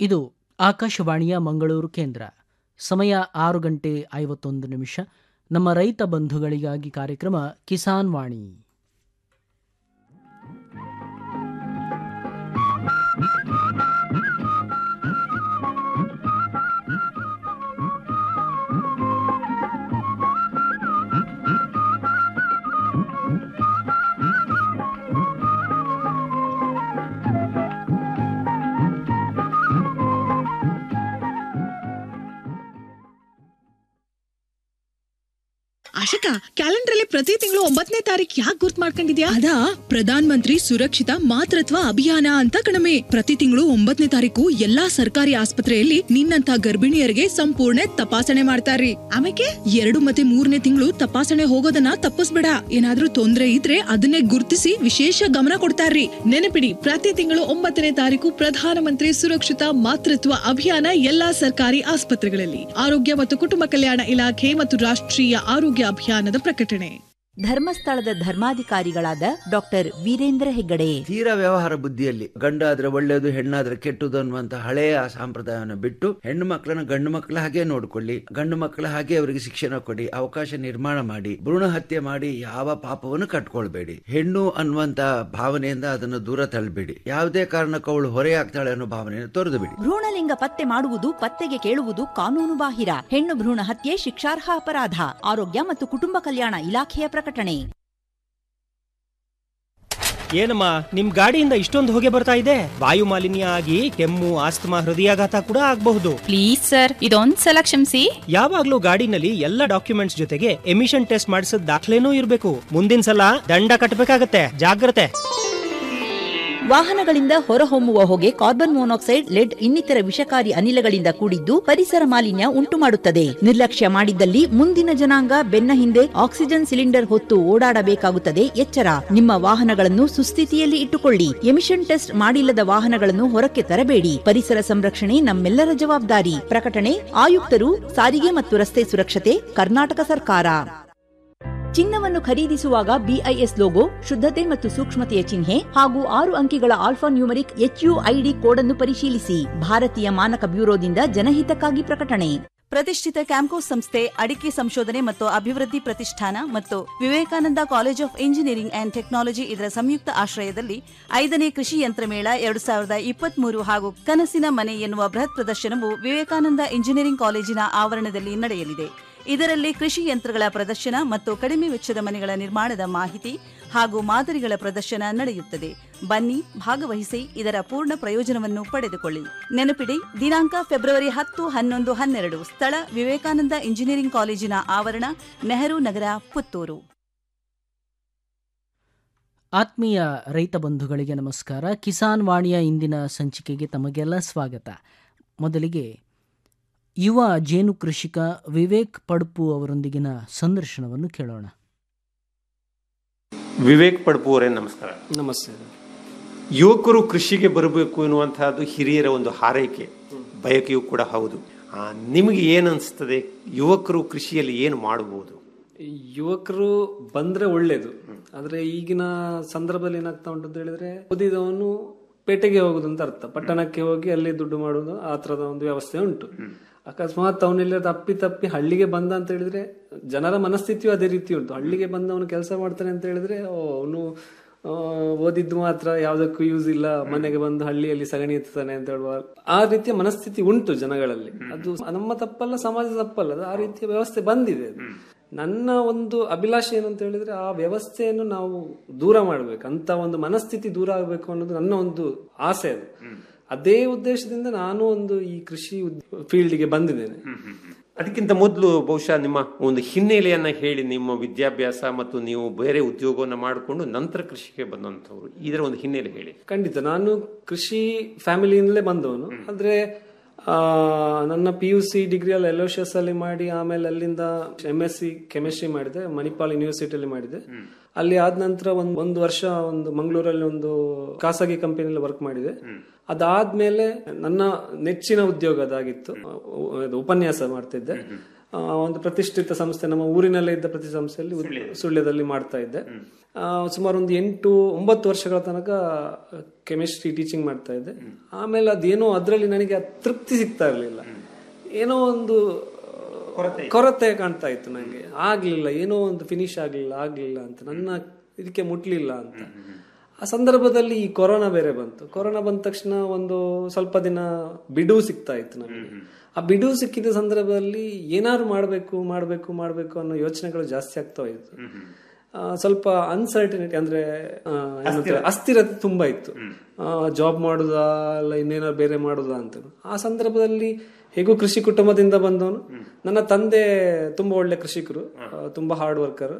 ಇದು ಆಕಾಶವಾಣಿಯ ಮಂಗಳೂರು ಕೇಂದ್ರ ಸಮಯ ಆರು ಗಂಟೆ ಐವತ್ತೊಂದು ನಿಮಿಷ ನಮ್ಮ ರೈತ ಬಂಧುಗಳಿಗಾಗಿ ಕಾರ್ಯಕ್ರಮ ಕಿಸಾನ್ ವಾಣಿ ಆಶಿಕಾ ಕ್ಯಾಲೆಂಡರ್ ಅಲ್ಲಿ ಪ್ರತಿ ತಿಂಗಳು ಒಂಬತ್ತನೇ ತಾರೀಕು ಯಾಕೆ ಗುರ್ತ್ ಮಾಡ್ಕೊಂಡಿದ್ಯಾ ಅದಾ ಪ್ರಧಾನ್ ಮಂತ್ರಿ ಸುರಕ್ಷಿತ ಮಾತೃತ್ವ ಅಭಿಯಾನ ಅಂತ ಕಣಮೆ ಪ್ರತಿ ತಿಂಗಳು ಒಂಬತ್ತನೇ ತಾರೀಕು ಎಲ್ಲಾ ಸರ್ಕಾರಿ ಆಸ್ಪತ್ರೆಯಲ್ಲಿ ನಿನ್ನಂತ ಗರ್ಭಿಣಿಯರಿಗೆ ಸಂಪೂರ್ಣ ತಪಾಸಣೆ ಮಾಡ್ತಾರ್ರಿ ಆಮೇಲೆ ಎರಡು ಮತ್ತೆ ಮೂರನೇ ತಿಂಗಳು ತಪಾಸಣೆ ಹೋಗೋದನ್ನ ತಪ್ಪಿಸ್ಬೇಡ ಏನಾದ್ರೂ ತೊಂದ್ರೆ ಇದ್ರೆ ಅದನ್ನೇ ಗುರ್ತಿಸಿ ವಿಶೇಷ ಗಮನ ಕೊಡ್ತಾರ್ರಿ ನೆನಪಿಡಿ ಪ್ರತಿ ತಿಂಗಳು ಒಂಬತ್ತನೇ ತಾರೀಕು ಪ್ರಧಾನಮಂತ್ರಿ ಸುರಕ್ಷಿತ ಮಾತೃತ್ವ ಅಭಿಯಾನ ಎಲ್ಲಾ ಸರ್ಕಾರಿ ಆಸ್ಪತ್ರೆಗಳಲ್ಲಿ ಆರೋಗ್ಯ ಮತ್ತು ಕುಟುಂಬ ಕಲ್ಯಾಣ ಇಲಾಖೆ ಮತ್ತು ರಾಷ್ಟ್ರೀಯ ಆರೋಗ್ಯ ಅಭಿಯಾನದ ಪ್ರಕಟಣೆ ಧರ್ಮಸ್ಥಳದ ಧರ್ಮಾಧಿಕಾರಿಗಳಾದ ಡಾಕ್ಟರ್ ವೀರೇಂದ್ರ ಹೆಗ್ಗಡೆ ತೀರಾ ವ್ಯವಹಾರ ಬುದ್ಧಿಯಲ್ಲಿ ಗಂಡಾದ್ರೆ ಒಳ್ಳೆಯದು ಹೆಣ್ಣಾದ್ರೆ ಕೆಟ್ಟದು ಅನ್ನುವಂತ ಹಳೆಯ ಸಂಪ್ರದಾಯವನ್ನು ಬಿಟ್ಟು ಹೆಣ್ಣು ಮಕ್ಕಳನ್ನ ಗಂಡು ಮಕ್ಕಳ ಹಾಗೆ ನೋಡ್ಕೊಳ್ಳಿ ಗಂಡು ಮಕ್ಕಳ ಹಾಗೆ ಅವರಿಗೆ ಶಿಕ್ಷಣ ಕೊಡಿ ಅವಕಾಶ ನಿರ್ಮಾಣ ಮಾಡಿ ಭ್ರೂಣ ಹತ್ಯೆ ಮಾಡಿ ಯಾವ ಪಾಪವನ್ನು ಕಟ್ಕೊಳ್ಬೇಡಿ ಹೆಣ್ಣು ಅನ್ನುವಂತ ಭಾವನೆಯಿಂದ ಅದನ್ನು ದೂರ ತಳ್ಳಬೇಡಿ ಯಾವುದೇ ಕಾರಣಕ್ಕೂ ಅವಳು ಹೊರೆಯಾಗ್ತಾಳೆ ಅನ್ನೋ ಭಾವನೆಯನ್ನು ತೊರೆದು ಬಿಡಿ ಭ್ರೂಣಲಿಂಗ ಪತ್ತೆ ಮಾಡುವುದು ಪತ್ತೆಗೆ ಕೇಳುವುದು ಕಾನೂನು ಬಾಹಿರ ಹೆಣ್ಣು ಭ್ರೂಣ ಹತ್ಯೆ ಶಿಕ್ಷಾರ್ಹ ಅಪರಾಧ ಆರೋಗ್ಯ ಮತ್ತು ಕುಟುಂಬ ಕಲ್ಯಾಣ ಇಲಾಖೆಯ ಪ್ರಕಟಣೆ ಏನಮ್ಮ ನಿಮ್ ಗಾಡಿಯಿಂದ ಇಷ್ಟೊಂದು ಹೊಗೆ ಬರ್ತಾ ಇದೆ ವಾಯು ಮಾಲಿನ್ಯ ಆಗಿ ಕೆಮ್ಮು ಆಸ್ತಮಾ ಹೃದಯಾಘಾತ ಕೂಡ ಆಗಬಹುದು ಪ್ಲೀಸ್ ಸರ್ ಇದೊಂದ್ ಸಲ ಕ್ಷಮಿಸಿ ಯಾವಾಗ್ಲೂ ಗಾಡಿನಲ್ಲಿ ಎಲ್ಲ ಡಾಕ್ಯುಮೆಂಟ್ಸ್ ಜೊತೆಗೆ ಎಮಿಷನ್ ಟೆಸ್ಟ್ ಮಾಡಿಸಿದ ದಾಖಲೆನೂ ಇರಬೇಕು ಮುಂದಿನ ಸಲ ದಂಡ ಕಟ್ಟಬೇಕಾಗತ್ತೆ ಜಾಗ್ರತೆ ವಾಹನಗಳಿಂದ ಹೊರಹೊಮ್ಮುವ ಹೊಗೆ ಕಾರ್ಬನ್ ಮೊನಾಕ್ಸೈಡ್ ಲೆಡ್ ಇನ್ನಿತರ ವಿಷಕಾರಿ ಅನಿಲಗಳಿಂದ ಕೂಡಿದ್ದು ಪರಿಸರ ಮಾಲಿನ್ಯ ಉಂಟು ಮಾಡುತ್ತದೆ ನಿರ್ಲಕ್ಷ್ಯ ಮಾಡಿದ್ದಲ್ಲಿ ಮುಂದಿನ ಜನಾಂಗ ಬೆನ್ನ ಹಿಂದೆ ಆಕ್ಸಿಜನ್ ಸಿಲಿಂಡರ್ ಹೊತ್ತು ಓಡಾಡಬೇಕಾಗುತ್ತದೆ ಎಚ್ಚರ ನಿಮ್ಮ ವಾಹನಗಳನ್ನು ಸುಸ್ಥಿತಿಯಲ್ಲಿ ಇಟ್ಟುಕೊಳ್ಳಿ ಎಮಿಷನ್ ಟೆಸ್ಟ್ ಮಾಡಿಲ್ಲದ ವಾಹನಗಳನ್ನು ಹೊರಕ್ಕೆ ತರಬೇಡಿ ಪರಿಸರ ಸಂರಕ್ಷಣೆ ನಮ್ಮೆಲ್ಲರ ಜವಾಬ್ದಾರಿ ಪ್ರಕಟಣೆ ಆಯುಕ್ತರು ಸಾರಿಗೆ ಮತ್ತು ರಸ್ತೆ ಸುರಕ್ಷತೆ ಕರ್ನಾಟಕ ಸರ್ಕಾರ ಚಿನ್ನವನ್ನು ಖರೀದಿಸುವಾಗ ಬಿಐಎಸ್ ಲೋಗೋ ಶುದ್ಧತೆ ಮತ್ತು ಸೂಕ್ಷ್ಮತೆಯ ಚಿಹ್ನೆ ಹಾಗೂ ಆರು ಅಂಕಿಗಳ ಆಲ್ಫಾ ನ್ಯೂಮರಿಕ್ ಎಚ್ಯುಐಡಿ ಕೋಡ್ ಅನ್ನು ಪರಿಶೀಲಿಸಿ ಭಾರತೀಯ ಮಾನಕ ಬ್ಯೂರೋದಿಂದ ಜನಹಿತಕ್ಕಾಗಿ ಪ್ರಕಟಣೆ ಪ್ರತಿಷ್ಠಿತ ಕ್ಯಾಂಕೋಸ್ ಸಂಸ್ಥೆ ಅಡಿಕೆ ಸಂಶೋಧನೆ ಮತ್ತು ಅಭಿವೃದ್ಧಿ ಪ್ರತಿಷ್ಠಾನ ಮತ್ತು Vivekananda college of engineering and technology ಇದರ ಸಂಯುಕ್ತ ಆಶ್ರಯದಲ್ಲಿ ಐದನೇ ಕೃಷಿ ಯಂತ್ರ ಮೇಳ ಎರಡು ಸಾವಿರದ ಇಪ್ಪತ್ಮೂರು ಹಾಗೂ ಕನಸಿನ ಮನೆ ಎನ್ನುವ ಬೃಹತ್ ಪ್ರದರ್ಶನವು ವಿವೇಕಾನಂದ ಇಂಜಿನಿಯರಿಂಗ್ ಕಾಲೇಜಿನ ಆವರಣದಲ್ಲಿ ನಡೆಯಲಿದೆ ಇದರಲ್ಲಿ ಕೃಷಿ ಯಂತ್ರಗಳ ಪ್ರದರ್ಶನ ಮತ್ತು ಕಡಿಮೆ ವೆಚ್ಚದ ಮನೆಗಳ ನಿರ್ಮಾಣದ ಮಾಹಿತಿ ಹಾಗೂ ಮಾದರಿಗಳ ಪ್ರದರ್ಶನ ನಡೆಯುತ್ತದೆ ಬನ್ನಿ ಭಾಗವಹಿಸಿ ಇದರ ಪೂರ್ಣ ಪ್ರಯೋಜನವನ್ನು ಪಡೆದುಕೊಳ್ಳಿ ನೆನಪಿಡಿ ದಿನಾಂಕ ಫೆಬ್ರವರಿ ಹತ್ತು ಹನ್ನೊಂದು ಹನ್ನೆರಡು ಸ್ಥಳ ವಿವೇಕಾನಂದ ಇಂಜಿನಿಯರಿಂಗ್ ಕಾಲೇಜಿನ ಆವರಣ ನೆಹರು ನಗರ ಪುತ್ತೂರು ಆತ್ಮೀಯ ರೈತ ಬಂಧುಗಳಿಗೆ ನಮಸ್ಕಾರ ಕಿಸಾನ್ ವಾಣಿಯ ಇಂದಿನ ಸಂಚಿಕೆಗೆ ತಮಗೆಲ್ಲ ಸ್ವಾಗತ ಮೊದಲಿಗೆ ಯುವ ಜೇನು ಕೃಷಿಕ ವಿವೇಕ್ ಪಡ್ಪು ಅವರೊಂದಿಗಿನ ಸಂದರ್ಶನವನ್ನು ಕೇಳೋಣ ವಿವೇಕ್ ಪಡ್ಪು ಅವರೇ ನಮಸ್ಕಾರ ನಮಸ್ತೆ ಯುವಕರು ಕೃಷಿಗೆ ಬರಬೇಕು ಎನ್ನುವಂತಹದ್ದು ಹಿರಿಯರ ಒಂದು ಹಾರೈಕೆ ಬಯಕೆಯೂ ಕೂಡ ಹೌದು ಆ, ನಿಮಗೆ ಏನು ಅನಿಸ್ತದೆ ಯುವಕರು ಕೃಷಿಯಲ್ಲಿ ಏನು ಮಾಡಬಹುದು ಯುವಕರು ಬಂದ್ರೆ ಒಳ್ಳೇದು ಆದ್ರೆ ಈಗಿನ ಸಂದರ್ಭದಲ್ಲಿ ಏನಾಗ್ತಾ ಉಂಟು ಅಂತ ಹೇಳಿದ್ರೆ ಓದಿದವನು ಪೇಟೆಗೆ ಹೋಗುದು ಅಂತ ಅರ್ಥ ಪಟ್ಟಣಕ್ಕೆ ಹೋಗಿ ಅಲ್ಲಿ ದುಡ್ಡು ಮಾಡುವುದು ಆ ತರದ ಒಂದು ವ್ಯವಸ್ಥೆ ಉಂಟು ಅಕಸ್ಮಾತ್ ಅವನೆಲ್ಲ ತಪ್ಪಿ ತಪ್ಪಿ ಹಳ್ಳಿಗೆ ಬಂದ ಅಂತ ಹೇಳಿದ್ರೆ ಜನರ ಮನಸ್ಥಿತಿಯು ಅದೇ ರೀತಿ ಉಂಟು ಹಳ್ಳಿಗೆ ಬಂದ ಅವನು ಕೆಲಸ ಮಾಡ್ತಾನೆ ಅಂತ ಹೇಳಿದ್ರೆ ಅವನು ಓದಿದ್ದು ಮಾತ್ರ ಯಾವ್ದಕ್ಕೂ ಯೂಸ್ ಇಲ್ಲ ಮನೆಗೆ ಬಂದು ಹಳ್ಳಿಯಲ್ಲಿ ಸಗಣಿ ಎತ್ತಾನೆ ಅಂತ ಹೇಳುವ ಆ ರೀತಿಯ ಮನಸ್ಥಿತಿ ಉಂಟು ಜನಗಳಲ್ಲಿ ಅದು ನಮ್ಮ ತಪ್ಪಲ್ಲ ಸಮಾಜ ತಪ್ಪಲ್ಲ ಅದು ಆ ರೀತಿಯ ವ್ಯವಸ್ಥೆ ಬಂದಿದೆ ಅದು. ನನ್ನ ಒಂದು ಅಭಿಲಾಷೆ ಏನು ಅಂತ ಹೇಳಿದ್ರೆ ಆ ವ್ಯವಸ್ಥೆಯನ್ನು ನಾವು ದೂರ ಮಾಡ್ಬೇಕು ಅಂತ ಒಂದು ಮನಸ್ಥಿತಿ ದೂರ ಆಗಬೇಕು ಅನ್ನೋದು ನನ್ನ ಒಂದು ಆಸೆ ಅದು ಅದೇ ಉದ್ದೇಶದಿಂದ ನಾನು ಒಂದು ಈ ಕೃಷಿ ಫೀಲ್ಡ್ಗೆ ಬಂದಿದ್ದೇನೆ ಅದಕ್ಕಿಂತ ಮೊದಲು ಬಹುಶಃ ನಿಮ್ಮ ಒಂದು ಹಿನ್ನೆಲೆಯನ್ನ ಹೇಳಿ ನಿಮ್ಮ ವಿದ್ಯಾಭ್ಯಾಸ ಮತ್ತು ನೀವು ಬೇರೆ ಉದ್ಯೋಗವನ್ನು ಮಾಡಿಕೊಂಡು ನಂತರ ಕೃಷಿಗೆ ಬಂದಂಥವ್ರು ಇದರ ಒಂದು ಹಿನ್ನೆಲೆ ಹೇಳಿ ಖಂಡಿತ ನಾನು ಕೃಷಿ ಫ್ಯಾಮಿಲಿಯಿಂದಲೇ ಬಂದವನು ಆದ್ರೆ ಆ, ನನ್ನ ಪಿ ಯು ಸಿ ಡಿಗ್ರಿ ಅಲ್ಲಿ ಎಲೋಶಿಯಸ್ ಅಲ್ಲಿ ಮಾಡಿ ಆಮೇಲೆ ಅಲ್ಲಿಂದ ಎಂ ಎಸ್ ಸಿ ಕೆಮಿಸ್ಟ್ರಿ ಮಾಡಿದೆ ಮಣಿಪಾಲ್ ಯೂನಿವರ್ಸಿಟಿಯಲ್ಲಿ ಮಾಡಿದೆ ಅಲ್ಲಿ ಆದ ನಂತರ ಒಂದು ಒಂದು ವರ್ಷ ಒಂದು ಮಂಗಳೂರಲ್ಲಿ ಒಂದು ಖಾಸಗಿ ಕಂಪನಿಯಲ್ಲಿ ವರ್ಕ್ ಮಾಡಿದೆ ಅದಾದ್ಮೇಲೆ ನನ್ನ ನೆಚ್ಚಿನ ಉದ್ಯೋಗ ಅದಾಗಿತ್ತು ಅಹ್, ಇದು ಉಪನ್ಯಾಸ ಮಾಡ್ತಿದ್ದೆ ಆ, ಒಂದು ಪ್ರತಿಷ್ಠಿತ ಸಂಸ್ಥೆ ನಮ್ಮ ಊರಿನಲ್ಲೇ ಇದ್ದ ಪ್ರತಿ ಸಂಸ್ಥೆಯಲ್ಲಿ ಉದ್- ಸುಳ್ಯದಲ್ಲಿ ಮಾಡ್ತಾ ಇದ್ದೆ ಆ, ಸುಮಾರು ಒಂದು ಎಂಟು ಒಂಬತ್ತು ವರ್ಷಗಳ ತನಕ ಕೆಮಿಸ್ಟ್ರಿ ಟೀಚಿಂಗ್ ಮಾಡ್ತಾ ಇದ್ದೆ ಆಮೇಲೆ ಅದೇನೋ ಅದರಲ್ಲಿ ನನಗೆ ಆ ತೃಪ್ತಿ ಸಿಗ್ತಾ ಇರಲಿಲ್ಲ ಏನೋ ಒಂದು ಕೊರತೆ ಕಾಣ್ತಾ ಇತ್ತು ನನಗೆ ಆಗ್ಲಿಲ್ಲ ಏನೋ ಒಂದು ಫಿನಿಶ್ ಆಗ್ಲಿಲ್ಲ ಆಗ್ಲಿಲ್ಲ ಅಂತ ನನ್ನ ಇದಕ್ಕೆ ಮುಟ್ಲಿಲ್ಲ ಅಂತ ಆ ಸಂದರ್ಭದಲ್ಲಿ ಈ ಕೊರೋನಾ ಬೇರೆ ಬಂತು ಕೊರೋನಾ ಬಂದ ತಕ್ಷಣ ಒಂದು ಸ್ವಲ್ಪ ದಿನ ಬಿಡುವು ಸಿಗ್ತಾ ಇತ್ತು ನಮಗೆ ಆ ಬಿಡುವು ಸಿಕ್ಕಿದ ಸಂದರ್ಭದಲ್ಲಿ ಏನಾದ್ರು ಮಾಡಬೇಕು ಮಾಡಬೇಕು ಮಾಡಬೇಕು ಅನ್ನೋ ಯೋಚನೆಗಳು ಜಾಸ್ತಿ ಆಗ್ತಾ ಇತ್ತು ಆ, ಸ್ವಲ್ಪ ಅನ್ಸರ್ಟಿನಿಟಿ ಅಂದ್ರೆ ಆ, ಏನಂತಾರೆ, ಅಸ್ಥಿರತೆ ತುಂಬಾ ಇತ್ತು ಜಾಬ್ ಮಾಡುದಾ ಅಲ್ಲ ಇನ್ನೇನಾದ್ರು ಬೇರೆ ಮಾಡುದಾ ಅಂತ ಆ ಸಂದರ್ಭದಲ್ಲಿ ಹೇಗೂ ಕೃಷಿ ಕುಟುಂಬದಿಂದ ಬಂದವನು ನನ್ನ ತಂದೆ ತುಂಬಾ ಒಳ್ಳೆ ಕೃಷಿಕರು ಆ, ತುಂಬಾ ಹಾರ್ಡ್ ವರ್ಕರ್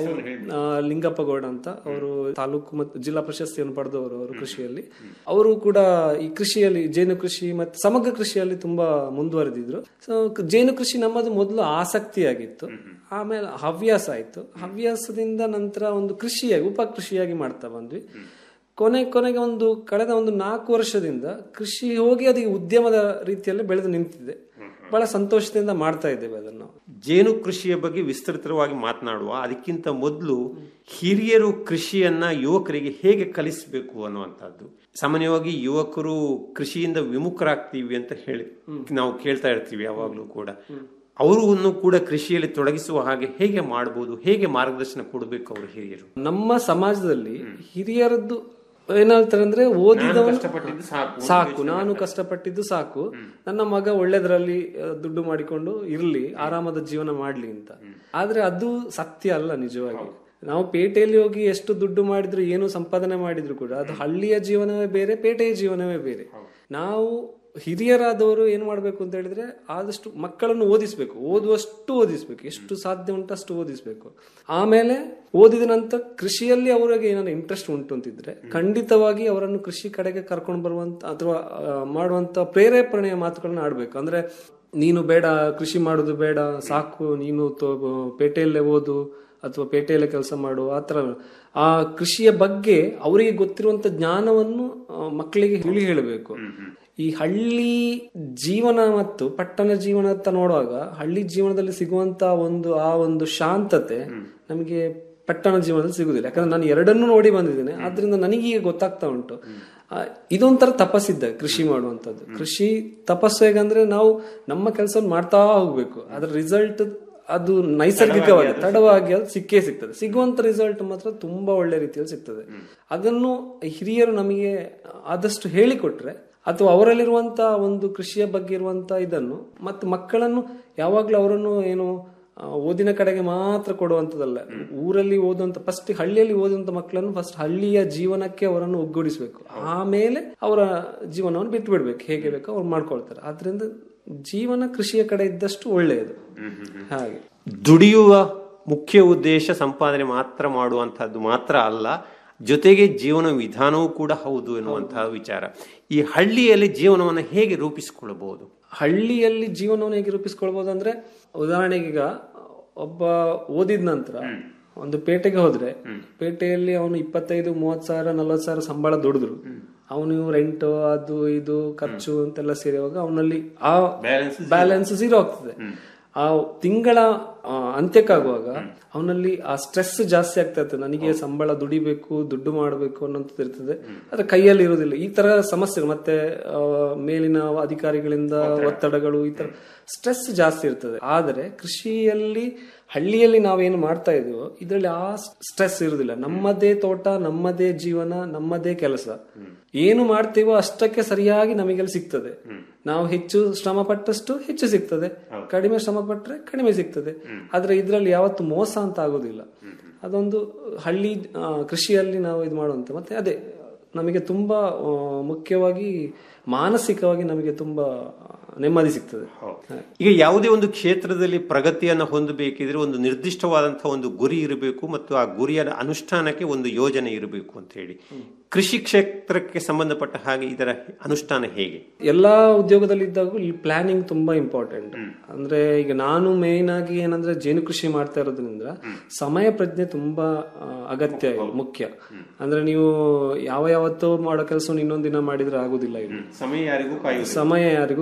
ಲಿಂಗಪ್ಪ ಗೌಡ ಅಂತ ಅವರು ತಾಲೂಕು ಮತ್ತು ಜಿಲ್ಲಾ ಪ್ರಶಸ್ತಿಯನ್ನು ಪಡೆದವರು ಅವರು ಕೃಷಿಯಲ್ಲಿ ಅವರು ಕೂಡ ಈ ಕೃಷಿಯಲ್ಲಿ ಜೇನು ಕೃಷಿ ಮತ್ತು ಸಮಗ್ರ ಕೃಷಿಯಲ್ಲಿ ತುಂಬಾ ಮುಂದುವರೆದಿದ್ರು ಸೊ ಜೇನು ಕೃಷಿ ನಮ್ಮದು ಮೊದಲು ಆಸಕ್ತಿಯಾಗಿತ್ತು ಆಮೇಲೆ ಹವ್ಯಾಸ ಆಯ್ತು ಹವ್ಯಾಸದಿಂದ ನಂತರ ಒಂದು ಕೃಷಿಯಾಗಿ ಉಪ ಕೃಷಿಯಾಗಿ ಮಾಡ್ತಾ ಬಂದ್ವಿ ಕೊನೆ ಕೊನೆಗೆ ಒಂದು ಕಳೆದ ಒಂದು ನಾಲ್ಕು ವರ್ಷದಿಂದ ಕೃಷಿ ಹೋಗಿ ಅದಕ್ಕೆ ಉದ್ಯಮದ ರೀತಿಯಲ್ಲಿ ಬೆಳೆದು ನಿಂತಿದೆ ಬಹಳ ಸಂತೋಷದಿಂದ ಮಾಡ್ತಾ ಇದ್ದೇವೆ ಅದನ್ನು ನಾವು ಜೇನು ಕೃಷಿಯ ಬಗ್ಗೆ ವಿಸ್ತೃತವಾಗಿ ಮಾತನಾಡುವ ಅದಕ್ಕಿಂತ ಮೊದಲು ಹಿರಿಯರು ಕೃಷಿಯನ್ನ ಯುವಕರಿಗೆ ಹೇಗೆ ಕಲಿಸಬೇಕು ಅನ್ನುವಂಥದ್ದು ಸಾಮಾನ್ಯವಾಗಿ ಯುವಕರು ಕೃಷಿಯಿಂದ ವಿಮುಖರಾಗ್ತೀವಿ ಅಂತ ಹೇಳಿ ನಾವು ಕೇಳ್ತಾ ಇರ್ತೀವಿ ಯಾವಾಗಲೂ ಕೂಡ ಅವರನ್ನು ಕೂಡ ಕೃಷಿಯಲ್ಲಿ ತೊಡಗಿಸುವ ಹಾಗೆ ಹೇಗೆ ಮಾಡಬಹುದು ಹೇಗೆ ಮಾರ್ಗದರ್ಶನ ಕೊಡಬೇಕು ಅವರು ಹಿರಿಯರು ನಮ್ಮ ಸಮಾಜದಲ್ಲಿ ಹಿರಿಯರದ್ದು ಏನಾಗ್ತಾರೆ ಅಂದ್ರೆ ಓದಿದವನು ಕಷ್ಟಪಟ್ಟಿದ್ದು ಸಾಕು. ಸಾಕು ನಾನು ಕಷ್ಟಪಟ್ಟಿದ್ದು ಸಾಕು ನನ್ನ ಮಗ ಒಳ್ಳೆದ್ರಲ್ಲಿ ಆ, ದುಡ್ಡು ಮಾಡಿಕೊಂಡು ಇರ್ಲಿ ಆರಾಮದ ಜೀವನ ಮಾಡ್ಲಿ ಅಂತ ಆದ್ರೆ ಅದು ಸತ್ಯ ಅಲ್ಲ ನಿಜವಾಗಿ ನಾವು ಪೇಟೆಯಲ್ಲಿ ಹೋಗಿ ಎಷ್ಟು ದುಡ್ಡು ಮಾಡಿದ್ರು ಏನು ಸಂಪಾದನೆ ಮಾಡಿದ್ರು ಕೂಡ ಅದು ಹಳ್ಳಿಯ ಜೀವನವೇ ಬೇರೆ ಪೇಟೆಯ ಜೀವನವೇ ಬೇರೆ ನಾವು ಹಿರಿಯರಾದವರು ಏನ್ ಮಾಡ್ಬೇಕು ಅಂತ ಹೇಳಿದ್ರೆ ಆದಷ್ಟು ಮಕ್ಕಳನ್ನು ಓದಿಸ್ಬೇಕು ಓದುವಷ್ಟು ಓದಿಸ್ಬೇಕು ಎಷ್ಟು ಸಾಧ್ಯ ಉಂಟು ಅಷ್ಟು ಓದಿಸ್ಬೇಕು ಆಮೇಲೆ ಓದಿದ ನಂತರ ಕೃಷಿಯಲ್ಲಿ ಅವರಿಗೆ ಏನಾದ್ರು ಇಂಟ್ರೆಸ್ಟ್ ಉಂಟು ಅಂತಿದ್ರೆ ಖಂಡಿತವಾಗಿ ಅವರನ್ನು ಕೃಷಿ ಕಡೆಗೆ ಕರ್ಕೊಂಡು ಬರುವಂತ ಅಥವಾ ಆ, ಮಾಡುವಂತ ಪ್ರೇರೇಪಣೆಯ ಮಾತುಗಳನ್ನ ಆಡ್ಬೇಕು ಅಂದ್ರೆ ನೀನು ಬೇಡ ಕೃಷಿ ಮಾಡುದು ಬೇಡ ಸಾಕು ನೀನು ತೊ- ಪೇಟೆಯಲ್ಲೇ ಓದು ಅಥವಾ ಪೇಟೆಯಲ್ಲೇ ಕೆಲಸ ಮಾಡು ಆ ಥರ ಆ ಕೃಷಿಯ ಬಗ್ಗೆ ಅವರಿಗೆ ಗೊತ್ತಿರುವಂತ ಜ್ಞಾನವನ್ನು ಆ, ಮಕ್ಕಳಿಗೆ ಹೇಳಿ ಹೇಳಬೇಕು ಈ ಹಳ್ಳಿ ಜೀವನ ಮತ್ತು ಪಟ್ಟಣ ಜೀವನ ಅಂತ ನೋಡುವಾಗ ಹಳ್ಳಿ ಜೀವನದಲ್ಲಿ ಸಿಗುವಂತ ಒಂದು ಆ ಒಂದು ಶಾಂತತೆ ನಮಗೆ ಪಟ್ಟಣ ಜೀವನದಲ್ಲಿ ಸಿಗುದಿಲ್ಲ ಯಾಕಂದ್ರೆ ನಾನು ಎರಡನ್ನೂ ನೋಡಿ ಬಂದಿದ್ದೇನೆ ಆದ್ರಿಂದ ನನಗೀಗ ಗೊತ್ತಾಗ್ತಾ ಉಂಟು ಆ, ಇದೊಂಥರ ತಪಸ್ಸಿದ್ದ ಕೃಷಿ ಮಾಡುವಂತದ್ದು ಕೃಷಿ ತಪಸ್ಸು ಹೇಗಂದ್ರೆ ನಾವು ನಮ್ಮ ಕೆಲಸವನ್ನು ಮಾಡ್ತಾ ಹೋಗ್ಬೇಕು ಅದ್ರ ರಿಸಲ್ಟ್ ಅದು ನೈಸರ್ಗಿಕವಾಗಿ ತಡವಾಗಿ ಅದು ಸಿಕ್ಕೇ ಸಿಗ್ತದೆ ಸಿಗುವಂತ ರಿಸಲ್ಟ್ ಮಾತ್ರ ತುಂಬಾ ಒಳ್ಳೆ ರೀತಿಯಲ್ಲಿ ಸಿಗ್ತದೆ ಅದನ್ನು ಹಿರಿಯರು ನಮಗೆ ಆದಷ್ಟು ಹೇಳಿಕೊಟ್ರೆ ಅಥವಾ ಅವರಲ್ಲಿರುವಂತ ಒಂದು ಕೃಷಿಯ ಬಗ್ಗೆ ಇರುವಂತ ಇದನ್ನು ಮತ್ತು ಮಕ್ಕಳನ್ನು ಯಾವಾಗ್ಲೂ ಅವರನ್ನು ಏನು ಆ, ಓದಿನ ಕಡೆಗೆ ಮಾತ್ರ ಕೊಡುವಂತದಲ್ಲ ಊರಲ್ಲಿ ಓದುವಂತ ಫಸ್ಟ್ ಹಳ್ಳಿಯಲ್ಲಿ ಓದುವಂತ ಮಕ್ಕಳನ್ನು ಫಸ್ಟ್ ಹಳ್ಳಿಯ ಜೀವನಕ್ಕೆ ಅವರನ್ನು ಒಗ್ಗೂಡಿಸಬೇಕು ಆಮೇಲೆ ಅವರ ಜೀವನವನ್ನು ಬಿಟ್ಟು ಬಿಡ್ಬೇಕು ಹೇಗೆ ಬೇಕೋ ಅವ್ರು ಮಾಡ್ಕೊಳ್ತಾರೆ ಆದ್ರಿಂದ ಜೀವನ ಕೃಷಿಯ ಕಡೆ ಇದ್ದಷ್ಟು ಒಳ್ಳೆಯದು ಹಾಗೆ ದುಡಿಯುವ ಮುಖ್ಯ ಉದ್ದೇಶ ಸಂಪಾದನೆ ಮಾತ್ರ ಮಾಡುವಂತಹದ್ದು ಮಾತ್ರ ಅಲ್ಲ ಜೊತೆಗೆ ಜೀವನ ವಿಧಾನವೂ ಕೂಡ ಹೌದು ಎನ್ನುವಂತಹ ವಿಚಾರ ಈ ಹಳ್ಳಿಯಲ್ಲಿ ಜೀವನವನ್ನು ಹೇಗೆ ರೂಪಿಸಿಕೊಳ್ಳಬಹುದು ಹಳ್ಳಿಯಲ್ಲಿ ಜೀವನವನ್ನು ಹೇಗೆ ರೂಪಿಸ್ಕೊಳ್ಬಹುದು ಅಂದ್ರೆ ಉದಾಹರಣೆಗೆ ಈಗ ಒಬ್ಬ ಓದಿದ ನಂತರ ಒಂದು ಪೇಟೆಗೆ ಹೋದ್ರೆ ಪೇಟೆಯಲ್ಲಿ ಅವನು ಇಪ್ಪತ್ತೈದು ಮೂವತ್ ಸಾವಿರ ನಲ್ವತ್ ಸಾವಿರ ಸಂಬಳ ದುಡಿದ್ರು ಅವನು ರೆಂಟ್ ಅದು ಇದು ಖರ್ಚು ಅಂತೆಲ್ಲ ಸೇರುವಾಗ ಅವನಲ್ಲಿ ಆ ಬ್ಯಾಲೆನ್ಸ್ ಝೀರೋ ಆಗ್ತದೆ ಆ ತಿಂಗಳ ಆ, ಅಂತ್ಯಕ್ಕಾಗುವಾಗ ಅವನಲ್ಲಿ ಆ ಸ್ಟ್ರೆಸ್ ಜಾಸ್ತಿ ಆಗ್ತಾ ಇರ್ತದೆ ನನಗೆ ಸಂಬಳ ದುಡಿಬೇಕು ದುಡ್ಡು ಮಾಡಬೇಕು ಅನ್ನೋಂಥದ್ದು ಇರ್ತದೆ ಆದ್ರೆ ಕೈಯಲ್ಲಿ ಇರುವುದಿಲ್ಲ ಈ ತರ ಸಮಸ್ಯೆಗಳು ಮತ್ತೆ ಆ, ಮೇಲಿನ ಅಧಿಕಾರಿಗಳಿಂದ ಒತ್ತಡಗಳು ಈ ತರ ಸ್ಟ್ರೆಸ್ ಜಾಸ್ತಿ ಇರ್ತದೆ ಆದರೆ ಕೃಷಿಯಲ್ಲಿ ಹಳ್ಳಿಯಲ್ಲಿ ನಾವೇನು ಮಾಡ್ತಾ ಇದೀವೋ ಇದರಲ್ಲಿ ಆ ಸ್ಟ್ರೆಸ್ ಇರುವುದಿಲ್ಲ ನಮ್ಮದೇ ತೋಟ ನಮ್ಮದೇ ಜೀವನ ನಮ್ಮದೇ ಕೆಲಸ ಏನು ಮಾಡ್ತೀವೋ ಅಷ್ಟಕ್ಕೆ ಸರಿಯಾಗಿ ನಮಗೆಲ್ಲ ಸಿಗ್ತದೆ ನಾವು ಹೆಚ್ಚು ಶ್ರಮ ಪಟ್ಟಷ್ಟು ಹೆಚ್ಚು ಸಿಗ್ತದೆ ಕಡಿಮೆ ಶ್ರಮ ಪಟ್ರೆ ಕಡಿಮೆ ಸಿಗ್ತದೆ ಆದ್ರೆ ಇದ್ರಲ್ಲಿ ಯಾವತ್ತು ಮೋಸ ಅಂತ ಆಗೋದಿಲ್ಲ ಅದೊಂದು ಹಳ್ಳಿ ಆ, ಕೃಷಿಯಲ್ಲಿ ನಾವು ಇದು ಮಾಡುವಂತ ಮತ್ತೆ ಅದೇ ನಮಗೆ ತುಂಬಾ ಆ, ಮುಖ್ಯವಾಗಿ ಮಾನಸಿಕವಾಗಿ ನಮಗೆ ತುಂಬಾ ನೆಮ್ಮದಿ ಸಿಗ್ತದೆ ಈಗ ಯಾವುದೇ ಒಂದು ಕ್ಷೇತ್ರದಲ್ಲಿ ಪ್ರಗತಿಯನ್ನು ಹೊಂದಬೇಕಿದ್ರೆ ಒಂದು ನಿರ್ದಿಷ್ಟವಾದಂತಹ ಒಂದು ಗುರಿ ಇರಬೇಕು ಮತ್ತು ಆ ಗುರಿಯ ಅನುಷ್ಠಾನಕ್ಕೆ ಒಂದು ಯೋಜನೆ ಇರಬೇಕು ಅಂತ ಹೇಳಿ ಕೃಷಿ ಕ್ಷೇತ್ರಕ್ಕೆ ಸಂಬಂಧಪಟ್ಟ ಹಾಗೆ ಇದರ ಅನುಷ್ಠಾನ ಹೇಗೆ ಎಲ್ಲಾ ಉದ್ಯೋಗದಲ್ಲಿ ಇದ್ದಾಗೂ ಇಲ್ಲಿ ಪ್ಲಾನಿಂಗ್ ತುಂಬಾ ಇಂಪಾರ್ಟೆಂಟ್ ಅಂದ್ರೆ ಈಗ ನಾನು ಮೇನ್ ಆಗಿ ಏನಂದ್ರೆ ಜೇನು ಕೃಷಿ ಮಾಡ್ತಾ ಇರೋದ್ರಿಂದ ಸಮಯ ಪ್ರಜ್ಞೆ ತುಂಬಾ ಆ, ಅಗತ್ಯ ಇದೆ, ಮುಖ್ಯ ಅಂದ್ರೆ ನೀವು ಯಾವ ಯಾವತ್ತೋ ಮಾಡೋ ಕೆಲಸ ಇನ್ನೊಂದ್ ದಿನ ಮಾಡಿದ್ರೆ ಆಗುದಿಲ್ಲ ಇಲ್ಲಿ ಸಮಯ ಯಾರಿಗೂ ಸಮಯ ಯಾರಿಗೂ ಕಾಯುವುದಿಲ್ಲ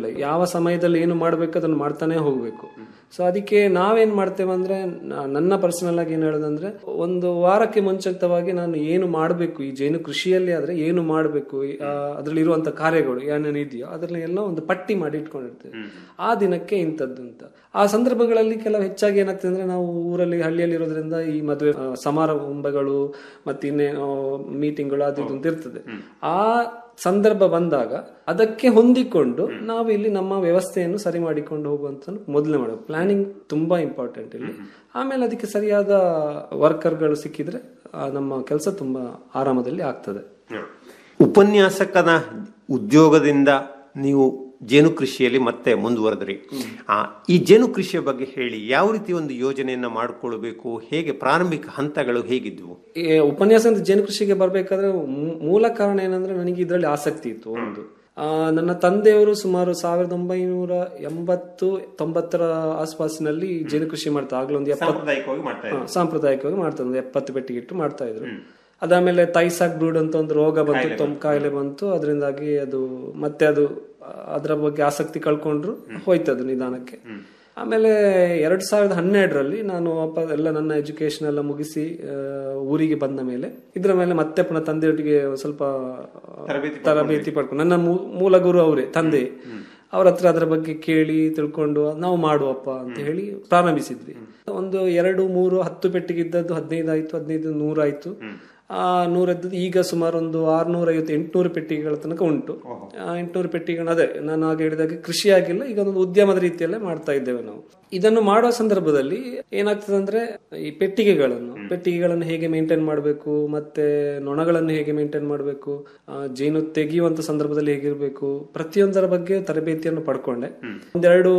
ಬರುದಿಲ್ಲ ಯಾವ ಸಮಯದಲ್ಲಿ ಏನು ಮಾಡ್ಬೇಕು ಅದನ್ನು ಮಾಡ್ತಾನೆ ಹೋಗ್ಬೇಕು ಸೊ ಅದಕ್ಕೆ ನಾವೇನ್ ಮಾಡ್ತೇವೆ ಅಂದ್ರೆ ನ- ನನ್ನ ಪರ್ಸನಲ್ ಆಗಿ ಏನ್ ಹೇಳೋದಂದ್ರೆ ಒಂದು ವಾರಕ್ಕೆ ಮುಂಚಿತವಾಗಿ ನಾನು ಏನು ಮಾಡಬೇಕು ಈ ಜೇನು ಕೃಷಿಯಲ್ಲಿ ಆದ್ರೆ ಏನು ಮಾಡಬೇಕು ಅದ್ರಲ್ಲಿ ಇರುವಂತ ಕಾರ್ಯಗಳು ಏನೇನು ಇದೆಯೋ ಅದ್ರಲ್ಲಿ ಎಲ್ಲ ಒಂದು ಪಟ್ಟಿ ಮಾಡಿ ಇಟ್ಕೊಂಡಿರ್ತೇವೆ ಆ ದಿನಕ್ಕೆ ಇಂಥದ್ದು ಅಂತ ಆ ಸಂದರ್ಭಗಳಲ್ಲಿ ಕೆಲವು ಹೆಚ್ಚಾಗಿ ಏನಾಗ್ತದೆ ಅಂದ್ರೆ ನಾವು ಊರಲ್ಲಿ ಹಳ್ಳಿಯಲ್ಲಿ ಇರೋದ್ರಿಂದ ಈ ಮದುವೆ ಆ, ಸಮಾರಂಭಗಳು ಮತ್ತೆ ಇನ್ನೇನೋ ಮೀಟಿಂಗ್ಗಳು ಅದು ಇದು ಅಂತ ಇರ್ತದೆ ಆ ಸಂದರ್ಭ ಬಂದಾಗ ಅದಕ್ಕೆ ಹೊಂದಿಕೊಂಡು ನಾವು ಇಲ್ಲಿ ನಮ್ಮ ವ್ಯವಸ್ಥೆಯನ್ನು ಸರಿ ಮಾಡಿಕೊಂಡು ಹೋಗುವಂತ ಮೊದಲೇ ಮಾಡಬೇಕು ಪ್ಲಾನಿಂಗ್ ತುಂಬಾ ಇಂಪಾರ್ಟೆಂಟ್ ಇಲ್ಲಿ ಆಮೇಲೆ ಅದಕ್ಕೆ ಸರಿಯಾದ ವರ್ಕರ್ಗಳು ಸಿಕ್ಕಿದ್ರೆ ಆ, ನಮ್ಮ ಕೆಲಸ ತುಂಬಾ ಆರಾಮದಲ್ಲಿ ಆಗ್ತದೆ ಉಪನ್ಯಾಸಕನ ಉದ್ಯೋಗದಿಂದ ನೀವು ಜೇನು ಕೃಷಿಯಲ್ಲಿ ಮತ್ತೆ ಮುಂದುವರೆದ್ರಿ ಆ, ಈ ಜೇನು ಕೃಷಿಯ ಬಗ್ಗೆ ಹೇಳಿ ಯಾವ ರೀತಿ ಒಂದು ಯೋಜನೆಯನ್ನ ಮಾಡಿಕೊಳ್ಬೇಕು ಹೇಗೆ ಪ್ರಾರಂಭಿಕ ಹಂತಗಳು ಹೇಗಿದ್ವು ಈ ಉಪನ್ಯಾಸ ಜೇನು ಕೃಷಿಗೆ ಬರ್ಬೇಕಾದ್ರೆ ಮೂ- ಮೂಲ ಕಾರಣ ಏನಂದ್ರೆ ನನಗೆ ಇದರಲ್ಲಿ ಆಸಕ್ತಿ ಇತ್ತು ಒಂದು ಆ, ನನ್ನ ತಂದೆಯವರು ಸುಮಾರು ಸಾವಿರದ ಒಂಬೈನೂರ ಎಂಬತ್ತು ತೊಂಬತ್ತರ ಆಸ್ಪಾಸಿನಲ್ಲಿ ಜೇನು ಕೃಷಿ ಮಾಡ್ತಾ ಆಗ್ಲೂ ಒಂದು ಎಪ್ಪತ್ತು ಸಾಂಪ್ರದಾಯಿಕವಾಗಿ ಮಾಡ್ತಾ ಹಾ, ಸಾಂಪ್ರದಾಯಿಕವಾಗಿ ಮಾಡ್ತಾರೆ ಒಂದು ಎಪ್ಪತ್ತು ಪೆಟ್ಟಿಗೆ ಇಟ್ಟು ಮಾಡ್ತಾ ಇದ್ರು ಅದಾದ್ಮೇಲೆ ತೈಸಾಕ್ ಬ್ರೂಡ್ ಅಂತ ಒಂದು ರೋಗ ಬಂತು ತೊಂಬ ಕಾಯಿಲೆ ಬಂತು ಅದರಿಂದಾಗಿ ಅದು ಮತ್ತೆ ಅದು ಆ, ಅದರ ಬಗ್ಗೆ ಆಸಕ್ತಿ ಕಳ್ಕೊಂಡ್ರು ಹೋಯ್ತದು ನಿಧಾನಕ್ಕೆ ಆಮೇಲೆ ಎರಡ್ ಸಾವಿರದ ಹನ್ನೆರಡರಲ್ಲಿ ನಾನು ವಾಪಸ್ ಎಲ್ಲ ನನ್ನ ಎಜುಕೇಶನ್ ಎಲ್ಲ ಮುಗಿಸಿ ಆ, ಊರಿಗೆ ಬಂದ ಮೇಲೆ ಇದ್ರ ಮೇಲೆ ಮತ್ತೆ ಪುನಃ ತಂದೆಯೊಟ್ಟಿಗೆ ಒಂದ್ ಸ್ವಲ್ಪ ತರಬೇತಿ ಪಡ್ಕೊಂಡು ನನ್ನ ಮೂ- ಮೂಲ ಗುರು ಅವರೇ ತಂದೆ ಅವ್ರ ಹತ್ರ ಅದರ ಬಗ್ಗೆ ಕೇಳಿ ತಿಳ್ಕೊಂಡು ನಾವು ಮಾಡುವಪ್ಪ ಅಂತ ಹೇಳಿ ಪ್ರಾರಂಭಿಸಿದ್ವಿ ಒಂದು ಎರಡು ಮೂರು ಹತ್ತು ಪೆಟ್ಟಿಗೆ ಇದ್ದದ್ದು ಹದಿನೈದು ಆಯ್ತು ಹದಿನೈದು ನೂರಾಯ್ತು ಆ ನೂರದ್ದು ಈಗ ಸುಮಾರು ಒಂದು ಆರ್ನೂರ ಐವತ್ತು ಎಂಟ್ನೂರು ಪೆಟ್ಟಿಗೆಗಳ ತನಕ ಉಂಟು ಆ ಎಂಟ್ನೂರು ಪೆಟ್ಟಿಗೆಗಳು ಅದೇ ನಾನು ಆಗ ಹೇಳಿದಾಗೆ ಕೃಷಿ ಆಗಿಲ್ಲ ಈಗ ಒಂದು ಉದ್ಯಮದ ರೀತಿಯಲ್ಲೇ ಮಾಡ್ತಾ ಇದ್ದೇವೆ ನಾವು ಇದನ್ನು ಮಾಡುವ ಸಂದರ್ಭದಲ್ಲಿ ಏನಾಗ್ತದೆ ಅಂದ್ರೆ ಈ ಪೆಟ್ಟಿಗೆಗಳನ್ನು ಪೆಟ್ಟಿಗೆಗಳನ್ನು ಹೇಗೆ ಮೇಂಟೈನ್ ಮಾಡಬೇಕು ಮತ್ತೆ ನೊಣಗಳನ್ನು ಹೇಗೆ ಮೇಂಟೈನ್ ಮಾಡಬೇಕು ಜೇನು ತೆಗೆಯುವಂತ ಸಂದರ್ಭದಲ್ಲಿ ಹೇಗಿರ್ಬೇಕು ಪ್ರತಿಯೊಂದರ ಬಗ್ಗೆ ತರಬೇತಿಯನ್ನು ಪಡ್ಕೊಂಡೆ ಒಂದೆರಡು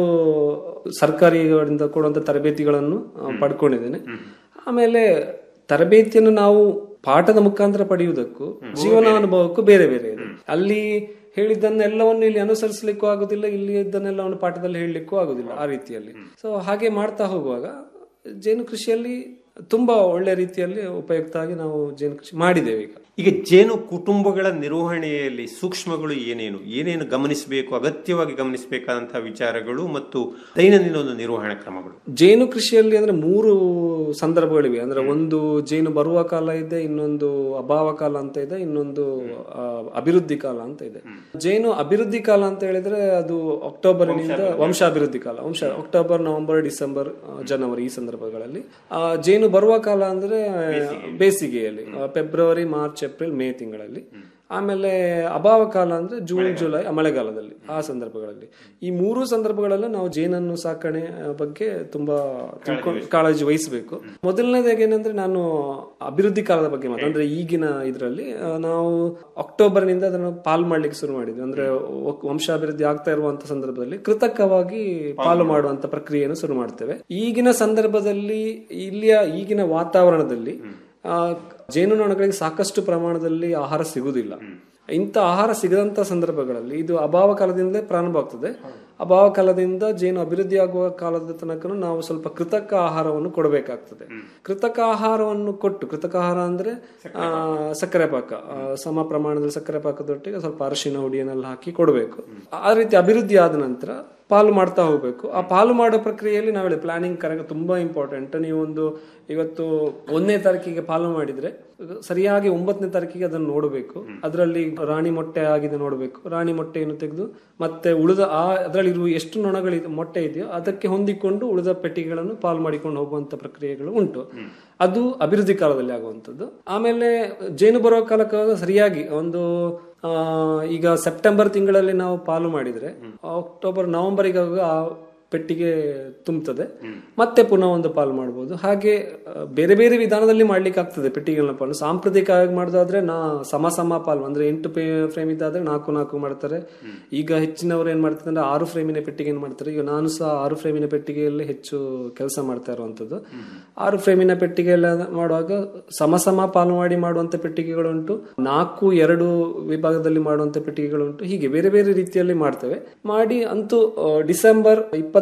ಸರ್ಕಾರಿಗಳಿಂದ ಕೊಡುವಂತ ತರಬೇತಿಗಳನ್ನು ಆ, ಪಡ್ಕೊಂಡಿದ್ದೇನೆ ಆಮೇಲೆ ತರಬೇತಿಯನ್ನು ನಾವು ಪಾಠದ ಮುಖಾಂತರ ಪಡೆಯುವುದಕ್ಕೂ ಜೀವನಾನುಭವಕ್ಕೂ ಬೇರೆ ಬೇರೆ ಇದೆ ಅಲ್ಲಿ ಹೇಳಿದ್ದನ್ನೆಲ್ಲವನ್ನು ಇಲ್ಲಿ ಅನುಸರಿಸಲಿಕ್ಕೂ ಆಗುದಿಲ್ಲ ಇಲ್ಲಿ ಇದ್ದನ್ನೆಲ್ಲವನ್ನು ಪಾಠದಲ್ಲಿ ಹೇಳಲಿಕ್ಕೂ ಆಗುದಿಲ್ಲ ಆ ರೀತಿಯಲ್ಲಿ ಸೊ ಹಾಗೆ ಮಾಡ್ತಾ ಹೋಗುವಾಗ ಜೇನು ಕೃಷಿಯಲ್ಲಿ ತುಂಬಾ ಒಳ್ಳೆ ರೀತಿಯಲ್ಲಿ ಉಪಯುಕ್ತವಾಗಿ ನಾವು ಜೇನು ಕೃಷಿ ಮಾಡಿದ್ದೇವೆ ಈಗ ಈಗ ಜೇನು ಕುಟುಂಬಗಳ ನಿರ್ವಹಣೆಯಲ್ಲಿ ಸೂಕ್ಷ್ಮಗಳು ಏನೇನು ಏನೇನು ಗಮನಿಸಬೇಕು ಅಗತ್ಯವಾಗಿ ಗಮನಿಸಬೇಕಾದಂತಹ ವಿಚಾರಗಳು ಮತ್ತು ದೈನಂದಿನ ಒಂದು ನಿರ್ವಹಣಾ ಕ್ರಮಗಳು ಜೇನು ಕೃಷಿಯಲ್ಲಿ ಅಂದ್ರೆ ಮೂರು ಸಂದರ್ಭಗಳಿವೆ ಅಂದ್ರೆ ಒಂದು ಜೇನು ಬರುವ ಕಾಲ ಇದೆ ಇನ್ನೊಂದು ಅಭಾವ ಕಾಲ ಅಂತ ಇದೆ ಇನ್ನೊಂದು ಆ, ಅಭಿವೃದ್ಧಿ ಕಾಲ ಅಂತ ಇದೆ ಜೇನು ಅಭಿವೃದ್ಧಿ ಕಾಲ ಅಂತ ಹೇಳಿದ್ರೆ ಅದು ಅಕ್ಟೋಬರ್ನಿಂದ ವಂಶಾಭಿವೃದ್ಧಿ ಕಾಲ ವಂಶ ಅಕ್ಟೋಬರ್ ನವೆಂಬರ್ ಡಿಸೆಂಬರ್ ಆ, ಜನವರಿ ಈ ಸಂದರ್ಭಗಳಲ್ಲಿ ಆ, ಜೇನು ಬರುವ ಕಾಲ ಅಂದ್ರೆ ಬೇಸಿಗೆಯಲ್ಲಿ ಆ, ಫೆಬ್ರವರಿ ಮಾರ್ಚ್ ಏಪ್ರಿಲ್ ಮೇ ತಿಂಗಳಲ್ಲಿ ಆಮೇಲೆ ಅಭಾವ ಕಾಲ ಅಂದ್ರೆ ಜೂನ್ ಜುಲೈ ಆ, ಮಳೆಗಾಲದಲ್ಲಿ ಆ ಸಂದರ್ಭಗಳಲ್ಲಿ ಈ ಮೂರು ಸಂದರ್ಭಗಳಲ್ಲೂ ನಾವು ಜೇನನ್ನು ಸಾಕಣೆ ಆ, ಬಗ್ಗೆ ತುಂಬಾ ತಿಳ್ಕೊಂಡು ಕಾಳಜಿ ವಹಿಸಬೇಕು ಮೊದಲನೇದಾಗಿ ಏನಂದ್ರೆ ನಾನು ಅಭಿವೃದ್ಧಿ ಕಾಲದ ಬಗ್ಗೆ ಮಾತ್ರ ಅಂದ್ರೆ ಈಗಿನ ಇದರಲ್ಲಿ ನಾವು ಅಕ್ಟೋಬರ್ ನಿಂದ ಅದನ್ನು ಪಾಲು ಮಾಡ್ಲಿಕ್ಕೆ ಶುರು ಮಾಡಿದ್ವಿ ಅಂದ್ರೆ ವ- ವಂಶಾಭಿವೃದ್ಧಿ ಆಗ್ತಾ ಇರುವಂತ ಸಂದರ್ಭದಲ್ಲಿ ಕೃತಕವಾಗಿ ಪಾಲು ಮಾಡುವಂತ ಪ್ರಕ್ರಿಯೆಯನ್ನು ಶುರು ಮಾಡ್ತೇವೆ ಈಗಿನ ಸಂದರ್ಭದಲ್ಲಿ ಇಲ್ಲಿಯ ಈಗಿನ ವಾತಾವರಣದಲ್ಲಿ ಆ, ಜೇನುನೊಣಗಳಿಗೆ ಸಾಕಷ್ಟು ಪ್ರಮಾಣದಲ್ಲಿ ಆಹಾರ ಸಿಗುವುದಿಲ್ಲ ಇಂಥ ಆಹಾರ ಸಿಗದಂತ ಸಂದರ್ಭಗಳಲ್ಲಿ ಇದು ಅಭಾವ ಕಾಲದಿಂದಲೇ ಪ್ರಾರಂಭ ಆಗ್ತದೆ ಅಭಾವ ಕಾಲದಿಂದ ಜೇನು ಅಭಿವೃದ್ಧಿ ಆಗುವ ಕಾಲದ ತನಕ ನಾವು ಸ್ವಲ್ಪ ಕೃತಕ ಆಹಾರವನ್ನು ಕೊಡಬೇಕಾಗ್ತದೆ ಕೃತಕ ಆಹಾರವನ್ನು ಕೊಟ್ಟು ಕೃತಕ ಆಹಾರ ಅಂದ್ರೆ ಆ, ಸಕ್ಕರೆ ಪಾಕ ಆ, ಸಮ ಪ್ರಮಾಣದಲ್ಲಿ ಸಕ್ಕರೆ ಪಾಕದೊಟ್ಟಿಗೆ ಸ್ವಲ್ಪ ಅರಿಶಿನ ಹುಡಿಯನ್ನೆಲ್ಲ ಹಾಕಿ ಕೊಡಬೇಕು ಆ ರೀತಿ ಅಭಿವೃದ್ಧಿ ಆದ ನಂತರ ಪಾಲು ಮಾಡ್ತಾ ಹೋಗ್ಬೇಕು ಆ ಪಾಲು ಮಾಡೋ ಪ್ರಕ್ರಿಯೆಯಲ್ಲಿ ನಾವೇಳಿ ಪ್ಲಾನಿಂಗ್ ಕರೆಕ್ಟ್ ತುಂಬಾ ಇಂಪಾರ್ಟೆಂಟ್ ನೀವು ಒಂದು ಇವತ್ತು ಒಂದನೇ ತಾರೀಕಿಗೆ ಪಾಲು ಮಾಡಿದ್ರೆ ಸರಿಯಾಗಿ ಒಂಬತ್ತನೇ ತಾರೀಕಿಗೆ ಅದನ್ನು ನೋಡಬೇಕು ಅದರಲ್ಲಿ ರಾಣಿ ಮೊಟ್ಟೆ ಆಗಿದೆ ನೋಡಬೇಕು ರಾಣಿ ಮೊಟ್ಟೆಯನ್ನು ತೆಗೆದು ಮತ್ತೆ ಉಳಿದ ಆ ಅದರಲ್ಲಿ ಇರುವ ಎಷ್ಟು ನೊಣಗಳು ಮೊಟ್ಟೆ ಇದೆಯೋ ಅದಕ್ಕೆ ಹೊಂದಿಕೊಂಡು ಉಳಿದ ಪೆಟ್ಟಿಗೆಗಳನ್ನು ಪಾಲು ಮಾಡಿಕೊಂಡು ಹೋಗುವಂತ ಪ್ರಕ್ರಿಯೆಗಳು ಉಂಟು ಅದು ಅಭಿವೃದ್ಧಿ ಕಾಲದಲ್ಲಿ ಆಗುವಂಥದ್ದು ಆಮೇಲೆ ಜೇನು ಬರುವ ಕಾಲಕ್ಕೆ ಸರಿಯಾಗಿ ಒಂದು ಆ, ಈಗ ಸೆಪ್ಟೆಂಬರ್ ತಿಂಗಳಲ್ಲಿ ನಾವು ಪಾಲು ಮಾಡಿದ್ರೆ ಅಕ್ಟೋಬರ್ ನವೆಂಬರ್ಗೆ ಆ ಪೆಟ್ಟಿಗೆ ತುಂಬುತ್ತದೆ ಮತ್ತೆ ಪುನಃ ಒಂದು ಪಾಲು ಮಾಡಬಹುದು ಹಾಗೆ ಆ, ಬೇರೆ ಬೇರೆ ವಿಧಾನದಲ್ಲಿ ಮಾಡ್ಲಿಕ್ಕೆ ಆಗ್ತದೆ ಪೆಟ್ಟಿಗೆಗಳನ್ನ ಪಾಲು ಸಾಂಪ್ರದಾಯಿಕವಾಗಿ ಮಾಡೋದಾದ್ರೆ ನಾ ಸಮ ಸಮ ಪಾಲು ಅಂದ್ರೆ ಎಂಟು ಫ್ರೇಮ್ ಇದ್ದಾದ್ರೆ ನಾಲ್ಕು ನಾಲ್ಕು ಮಾಡ್ತಾರೆ ಈಗ ಹೆಚ್ಚಿನವರು ಏನ್ ಮಾಡ್ತಾರೆ ಅಂದ್ರೆ ಆರು ಫ್ರೇಮಿನ ಪೆಟ್ಟಿಗೆ ಏನ್ ಮಾಡ್ತಾರೆ ಈಗ ನಾನು ಸಹ ಆರು ಫ್ರೇಮಿನ ಪೆಟ್ಟಿಗೆಯಲ್ಲಿ ಹೆಚ್ಚು ಕೆಲಸ ಮಾಡ್ತಾ ಇರುವಂತದ್ದು ಆರು ಫ್ರೇಮಿನ ಪೆಟ್ಟಿಗೆ ಎಲ್ಲ ಮಾಡುವಾಗ ಸಮ ಸಮ ಪಾಲು ಮಾಡಿ ಮಾಡುವಂತ ಪೆಟ್ಟಿಗೆಗಳುಂಟು ನಾಲ್ಕು ಎರಡು ವಿಭಾಗದಲ್ಲಿ ಮಾಡುವಂತ ಪೆಟ್ಟಿಗೆಗಳುಂಟು ಹೀಗೆ ಬೇರೆ ಬೇರೆ ರೀತಿಯಲ್ಲಿ ಮಾಡ್ತೇವೆ ಮಾಡಿ ಅಂತೂ ಆ, ಡಿಸೆಂಬರ್ ಇಪ್ಪತ್ತ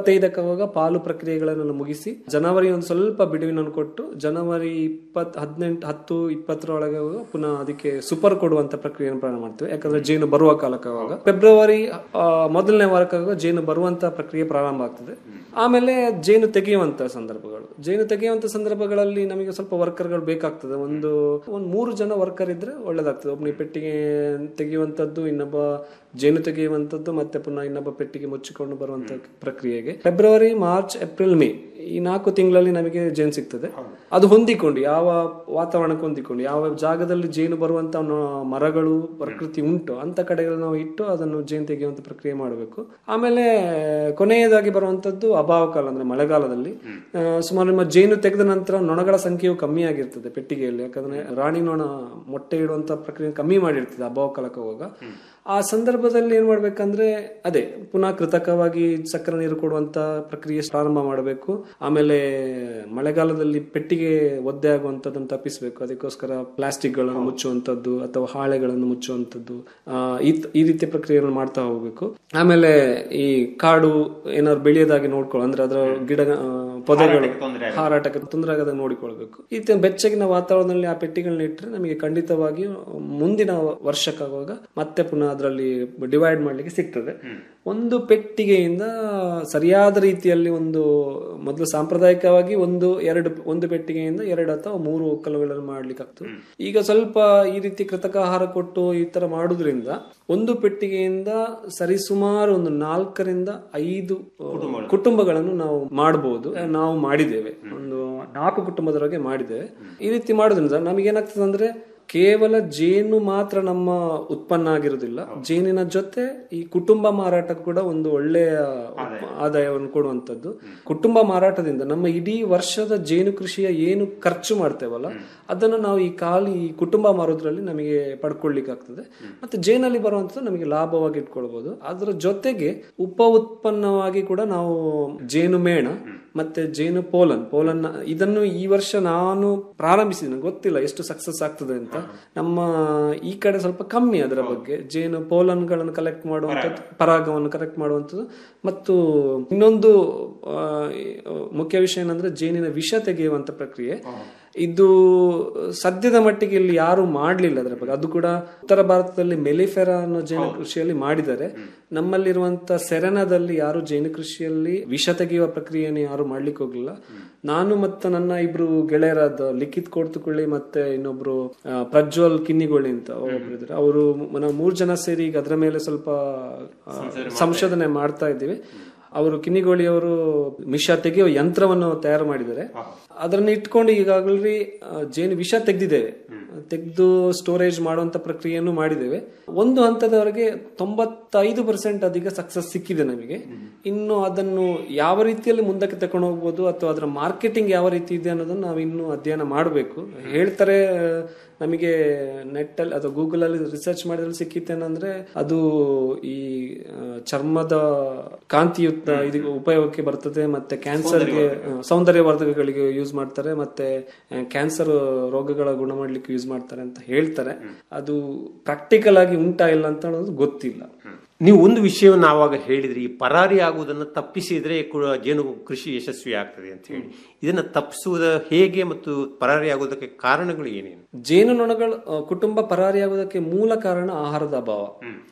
ಇಪ್ಪತ್ತೈದಕ್ಕೆ ಅವಾಗ ಪಾಲು ಪ್ರಕ್ರಿಯೆಗಳನ್ನು ಮುಗಿಸಿ ಜನವರಿ ಒಂದು ಸ್ವಲ್ಪ ಬಿಡುವಿನನ್ನು ಕೊಟ್ಟು ಜನವರಿ ಇಪ್ಪತ್ ಹದಿನೆಂಟು ಹತ್ತು ಇಪ್ಪತ್ತರೊಳಗೆ ಅವಾಗ ಪುನಃ ಅದಕ್ಕೆ ಸೂಪರ್ ಕೊಡುವಂತ ಪ್ರಕ್ರಿಯೆಯನ್ನು ಪ್ರಾರಂಭ ಮಾಡ್ತೇವೆ ಯಾಕಂದ್ರೆ ಜೇನು ಬರುವ ಕಾಲಕ್ಕೆ ಅವಾಗ ಫೆಬ್ರವರಿ ಆ, ಮೊದಲನೇ ವಾರಕ್ಕೆ ಅವಾಗ ಜೇನು ಬರುವಂತ ಪ್ರಕ್ರಿಯೆ ಪ್ರಾರಂಭ ಆಗ್ತದೆ ಆಮೇಲೆ ಜೇನು ತೆಗೆಯುವಂತ ಸಂದರ್ಭಗಳು ಜೇನು ತೆಗೆಯುವಂತ ಸಂದರ್ಭಗಳಲ್ಲಿ ನಮಗೆ ಸ್ವಲ್ಪ ವರ್ಕರ್ಗಳು ಬೇಕಾಗ್ತದೆ ಒಂದು ಒಂದು ಮೂರು ಜನ ವರ್ಕರ್ ಇದ್ರೆ ಒಳ್ಳೇದಾಗ್ತದೆ ಒಬ್ಬನಿಗೆ ಪೆಟ್ಟಿಗೆ ತೆಗೆಯುವಂತದ್ದು ಇನ್ನೊಬ್ಬ ಜೇನು ತೆಗೆಯುವಂತದ್ದು ಮತ್ತೆ ಪುನಃ ಇನ್ನೊಬ್ಬ ಪೆಟ್ಟಿಗೆ ಮುಚ್ಚಿಕೊಂಡು ಬರುವಂತ ಪ್ರಕ್ರಿಯೆಗೆ ಫೆಬ್ರವರಿ ಮಾರ್ಚ್ ಏಪ್ರಿಲ್ ಮೇ ಈ ನಾಲ್ಕು ತಿಂಗಳಲ್ಲಿ ನಮಗೆ ಜೇನು ಸಿಗ್ತದೆ ಅದು ಹೊಂದಿಕೊಂಡು ಯಾವ ವಾತಾವರಣಕ್ಕೆ ಹೊಂದಿಕೊಂಡು ಯಾವ ಜಾಗದಲ್ಲಿ ಜೇನು ಬರುವಂತ ನ- ಮರಗಳು ಪ್ರಕೃತಿ ಉಂಟು ಅಂತ ಕಡೆಗಳು ನಾವು ಇಟ್ಟು ಅದನ್ನು ಜೇನು ತೆಗೆಯುವಂತ ಪ್ರಕ್ರಿಯೆ ಮಾಡಬೇಕು ಆಮೇಲೆ ಕೊನೆಯದಾಗಿ ಬರುವಂತದ್ದು ಅಭಾವ ಕಾಲ ಅಂದ್ರೆ ಮಳೆಗಾಲದಲ್ಲಿ ಆ, ಸುಮಾರು ನಿಮ್ಮ ಜೇನು ತೆಗೆದ ನಂತರ ನೊಣಗಳ ಸಂಖ್ಯೆಯು ಕಮ್ಮಿ ಆಗಿರ್ತದೆ ಪೆಟ್ಟಿಗೆಯಲ್ಲಿ ಯಾಕಂದ್ರೆ ರಾಣಿ ನೊಣ ಮೊಟ್ಟೆ ಇಡುವಂತ ಪ್ರಕ್ರಿಯೆ ಕಮ್ಮಿ ಮಾಡಿರ್ತದೆ ಅಭಾವ ಕಾಲಕ್ಕೆ ಹೋಗ ಆ ಸಂದರ್ಭದಲ್ಲಿ ಏನ್ ಮಾಡ್ಬೇಕಂದ್ರೆ ಅದೇ ಪುನಃ ಕೃತಕವಾಗಿ ಸಕ್ಕರೆ ನೀರು ಕೊಡುವಂತ ಪ್ರಕ್ರಿಯೆ ಪ್ರಾರಂಭ ಮಾಡಬೇಕು ಆಮೇಲೆ ಮಳೆಗಾಲದಲ್ಲಿ ಪೆಟ್ಟಿಗೆ ಒದ್ದೆ ಆಗುವಂತದ್ದನ್ನು ತಪ್ಪಿಸಬೇಕು ಅದಕ್ಕೋಸ್ಕರ ಪ್ಲಾಸ್ಟಿಕ್ ಗಳನ್ನು ಮುಚ್ಚುವಂತದ್ದು ಅಥವಾ ಹಾಳೆಗಳನ್ನು ಮುಚ್ಚುವಂತದ್ದು ಆ, ಈ ಈ ರೀತಿಯ ಪ್ರಕ್ರಿಯೆಗಳನ್ನು ಮಾಡ್ತಾ ಹೋಗ್ಬೇಕು ಆಮೇಲೆ ಈ ಕಾಡು ಏನಾದ್ರು ಬೆಳೆಯೋದಾಗಿ ನೋಡ್ಕೊಳ್ಳೋ ಅಂದ್ರೆ ಅದರ ಗಿಡ ಆ, ಪೊದೆಗಳು ಹಾರಾಟಕ್ಕೆ ತೊಂದರೆ ಆಗದ ನೋಡಿಕೊಳ್ಬೇಕು ಈ ತ- ಬೆಚ್ಚಗಿನ ವಾತಾವರಣದಲ್ಲಿ ಆ ಪೆಟ್ಟಿಗಳನ್ನ ಇಟ್ಟರೆ ನಮಗೆ ಖಂಡಿತವಾಗಿ ಮುಂದಿನ ವರ್ಷಕ್ಕಾಗುವಾಗ ಮತ್ತೆ ಪುನಃ ಅದರಲ್ಲಿ ಡಿವೈಡ್ ಮಾಡ್ಲಿಕ್ಕೆ ಸಿಗ್ತದೆ ಒಂದು ಪೆಟ್ಟಿಗೆಯಿಂದ ಸರಿಯಾದ ರೀತಿಯಲ್ಲಿ ಒಂದು ಮೊದಲು ಸಾಂಪ್ರದಾಯಿಕವಾಗಿ ಒಂದು ಎರಡು ಒಂದು ಪೆಟ್ಟಿಗೆಯಿಂದ ಎರಡು ಅಥವಾ ಮೂರು ಒಕ್ಕಲುಗಳನ್ನು ಮಾಡ್ಲಿಕ್ಕೆ ಆಗ್ತದೆ ಈಗ ಸ್ವಲ್ಪ ಈ ರೀತಿ ಕೃತಕ ಆಹಾರ ಕೊಟ್ಟು ಈ ತರ ಮಾಡುದ್ರಿಂದ ಒಂದು ಪೆಟ್ಟಿಗೆಯಿಂದ ಸರಿಸುಮಾರು ಒಂದು ನಾಲ್ಕರಿಂದ ಐದು ಆ, ಕುಟುಂಬಗಳನ್ನು ನಾವು ಮಾಡಬಹುದು ನಾವು ಮಾಡಿದ್ದೇವೆ ಒಂದು ನಾಲ್ಕು ಕುಟುಂಬದವರೆಗೆ ಮಾಡಿದ್ದೇವೆ ಈ ರೀತಿ ಮಾಡೋದ್ರಿಂದ ನಮಗೇನಾಗ್ತದೆ ಅಂದ್ರೆ ಕೇವಲ ಜೇನು ಮಾತ್ರ ನಮ್ಮ ಉತ್ಪನ್ನ ಆಗಿರುವುದಿಲ್ಲ ಜೇನಿನ ಜೊತೆ ಈ ಕುಟುಂಬ ಮಾರಾಟ ಕೂಡ ಒಂದು ಒಳ್ಳೆಯ ಉತ್ಪ- ಆದಾಯವನ್ನು ಕೊಡುವಂತದ್ದು ಕುಟುಂಬ ಮಾರಾಟದಿಂದ ನಮ್ಮ ಇಡೀ ವರ್ಷದ ಜೇನು ಕೃಷಿಯ ಏನು ಖರ್ಚು ಮಾಡ್ತೇವಲ್ಲ ಅದನ್ನು ನಾವು ಈ ಖಾಲಿ ಈ ಕುಟುಂಬ ಮಾರೋದ್ರಲ್ಲಿ ನಮಗೆ ಪಡ್ಕೊಳ್ಲಿಕ್ಕೆ ಆಗ್ತದೆ ಮತ್ತೆ ಜೇನಲ್ಲಿ ಬರುವಂತದ್ದು ನಮಗೆ ಲಾಭವಾಗಿ ಇಟ್ಕೊಳ್ಬಹುದು ಅದರ ಜೊತೆಗೆ ಉಪ ಉತ್ಪನ್ನವಾಗಿ ಕೂಡ ನಾವು ಜೇನು ಮೇಣ ಮತ್ತೆ ಜೇನು ಪೋಲನ್ ಪೋಲನ್ ಇದನ್ನು ಈ ವರ್ಷ ನಾನು ಪ್ರಾರಂಭಿಸಿದ್ದೇನೆ ಗೊತ್ತಿಲ್ಲ ಎಷ್ಟು ಸಕ್ಸಸ್ ಆಗ್ತದೆ ಅಂತ ನಮ್ಮ ಈ ಕಡೆ ಸ್ವಲ್ಪ ಕಮ್ಮಿ ಅದರ ಬಗ್ಗೆ ಜೇನು ಪೋಲನ್ಗಳನ್ನು ಕಲೆಕ್ಟ್ ಮಾಡುವಂಥದ್ದು ಪರಾಗವನ್ನು ಕಲೆಕ್ಟ್ ಮಾಡುವಂಥದ್ದು ಮತ್ತು ಇನ್ನೊಂದು ಆ, ಮುಖ್ಯ ವಿಷಯ ಏನಂದ್ರೆ ಜೇನಿನ ವಿಷ ತೆಗೆಯುವಂತ ಪ್ರಕ್ರಿಯೆ ಇದು ಸದ್ಯದ ಮಟ್ಟಿಗೆ ಇಲ್ಲಿ ಯಾರು ಮಾಡ್ಲಿಲ್ಲ ಅದರ ಬಗ್ಗೆ ಅದು ಕೂಡ ಉತ್ತರ ಭಾರತದಲ್ಲಿ ಮೆಲಿಫೆರಾ ಅನ್ನೋ ಜೇನು ಕೃಷಿಯಲ್ಲಿ ಮಾಡಿದ್ದಾರೆ ನಮ್ಮಲ್ಲಿರುವಂತ ಸೆರೆನಾದಲ್ಲಿ ಯಾರು ಜೇನು ಕೃಷಿಯಲ್ಲಿ ವಿಷ ತೆಗೆಯುವ ಪ್ರಕ್ರಿಯೆಯನ್ನು ಯಾರು ಮಾಡ್ಲಿಕ್ಕೆ ಹೋಗ್ಲಿಲ್ಲ ನಾನು ಮತ್ತು ನನ್ನ ಇಬ್ರು ಗೆಳೆಯರಾದ ಲಿಖಿತ್ ಕೊಡ್ತುಕೊಳ್ಳಿ ಮತ್ತೆ ಇನ್ನೊಬ್ರು ಆ, ಪ್ರಜ್ವಲ್ ಕಿನ್ನಿಗೋಳಿ ಅಂತ ಒಬ್ರು ಇದ್ದಾರೆ ಅವರು ನಾವು ಮೂರ್ ಜನ ಸೇರಿ ಈಗ ಅದರ ಮೇಲೆ ಸ್ವಲ್ಪ ಆ, ಸಂಶೋಧನೆ ಮಾಡ್ತಾ ಇದ್ದೀವಿ ಅವರು ಕಿನ್ನಿಗೋಳಿ ಅವರು ಮಿಷ ತೆಗೆಯುವ ಯಂತ್ರವನ್ನು ತಯಾರು ಮಾಡಿದ್ದಾರೆ ಅದನ್ನ ಇಟ್ಕೊಂಡು ಈಗಾಗಲೇ ಆ, ಜೇನು ವಿಷ ತೆಗೆದಿದ್ದೇವೆ ತೆಗೆದು ಸ್ಟೋರೇಜ್ ಮಾಡುವಂತ ಪ್ರಕ್ರಿಯೆಯನ್ನು ಮಾಡಿದ್ದೇವೆ ಒಂದು ಹಂತದವರೆಗೆ ತೊಂಬತ್ತೈದು ಪರ್ಸೆಂಟ್ ಅದೀಗ ಸಕ್ಸಸ್ ಸಿಕ್ಕಿದೆ ನಮಗೆ ಇನ್ನು ಅದನ್ನು ಯಾವ ರೀತಿಯಲ್ಲಿ ಮುಂದಕ್ಕೆ ತಕೊಂಡು ಹೋಗ್ಬೋದು ಅಥವಾ ಅದರ ಮಾರ್ಕೆಟಿಂಗ್ ಯಾವ ರೀತಿ ಇದೆ ಅನ್ನೋದನ್ನ ನಾವು ಇನ್ನು ಅಧ್ಯಯನ ಮಾಡಬೇಕು ಹೇಳ್ತಾರೆ ಆ, ನಮಗೆ ನೆಟ್ ಅಲ್ಲಿ ಅಥವಾ ಗೂಗಲ್ ಅಲ್ಲಿ ರಿಸರ್ಚ್ ಮಾಡಿದ್ರೆ ಸಿಕ್ಕಿತ್ತೇನಂದ್ರೆ ಅದು ಈ ಆ, ಚರ್ಮದ ಕಾಂತಿಯುಕ್ತ ಇದು ಉಪಯೋಗಕ್ಕೆ ಬರ್ತದೆ ಮತ್ತೆ ಕ್ಯಾನ್ಸರ್ಗೆ ಸೌಂದರ್ಯವರ್ಧಕಗಳಿಗೆ ಯೂಸ್ ಮಾಡ್ತಾರೆ ಮತ್ತೆ ಕ್ಯಾನ್ಸರ್ ರೋಗಗಳ ಗುಣ ಮಾಡ್ಲಿಕ್ಕೆ ಯೂಸ್ ಮಾಡ್ತಾರೆ ಅಂತ ಹೇಳ್ತಾರೆ ಅದು ಪ್ರಾಕ್ಟಿಕಲ್ ಆಗಿ ಉಂಟಾ ಇಲ್ಲ ಅಂತ ಅನ್ನೋದು ಗೊತ್ತಿಲ್ಲ ನೀವು ಒಂದು ವಿಷಯವನ್ನು ಆವಾಗ ಹೇಳಿದ್ರಿ ಈ ಪರಾರಿ ಆಗುವುದನ್ನು ತಪ್ಪಿಸಿದ್ರೆ ಕು- ಜೇನು ಕೃಷಿ ಯಶಸ್ವಿ ಆಗ್ತದೆ ಅಂತ ಹೇಳಿ ಇದನ್ನ ತಪ್ಪಿಸುವುದ ಹೇಗೆ ಮತ್ತು ಪರಾರಿ ಆಗುವುದಕ್ಕೆ ಕಾರಣಗಳು ಏನೇನು ಜೇನುನೊಣಗಳ ಆ, ಕುಟುಂಬ ಪರಾರಿಯಾಗುವುದಕ್ಕೆ ಮೂಲ ಕಾರಣ ಆಹಾರದ ಅಭಾವ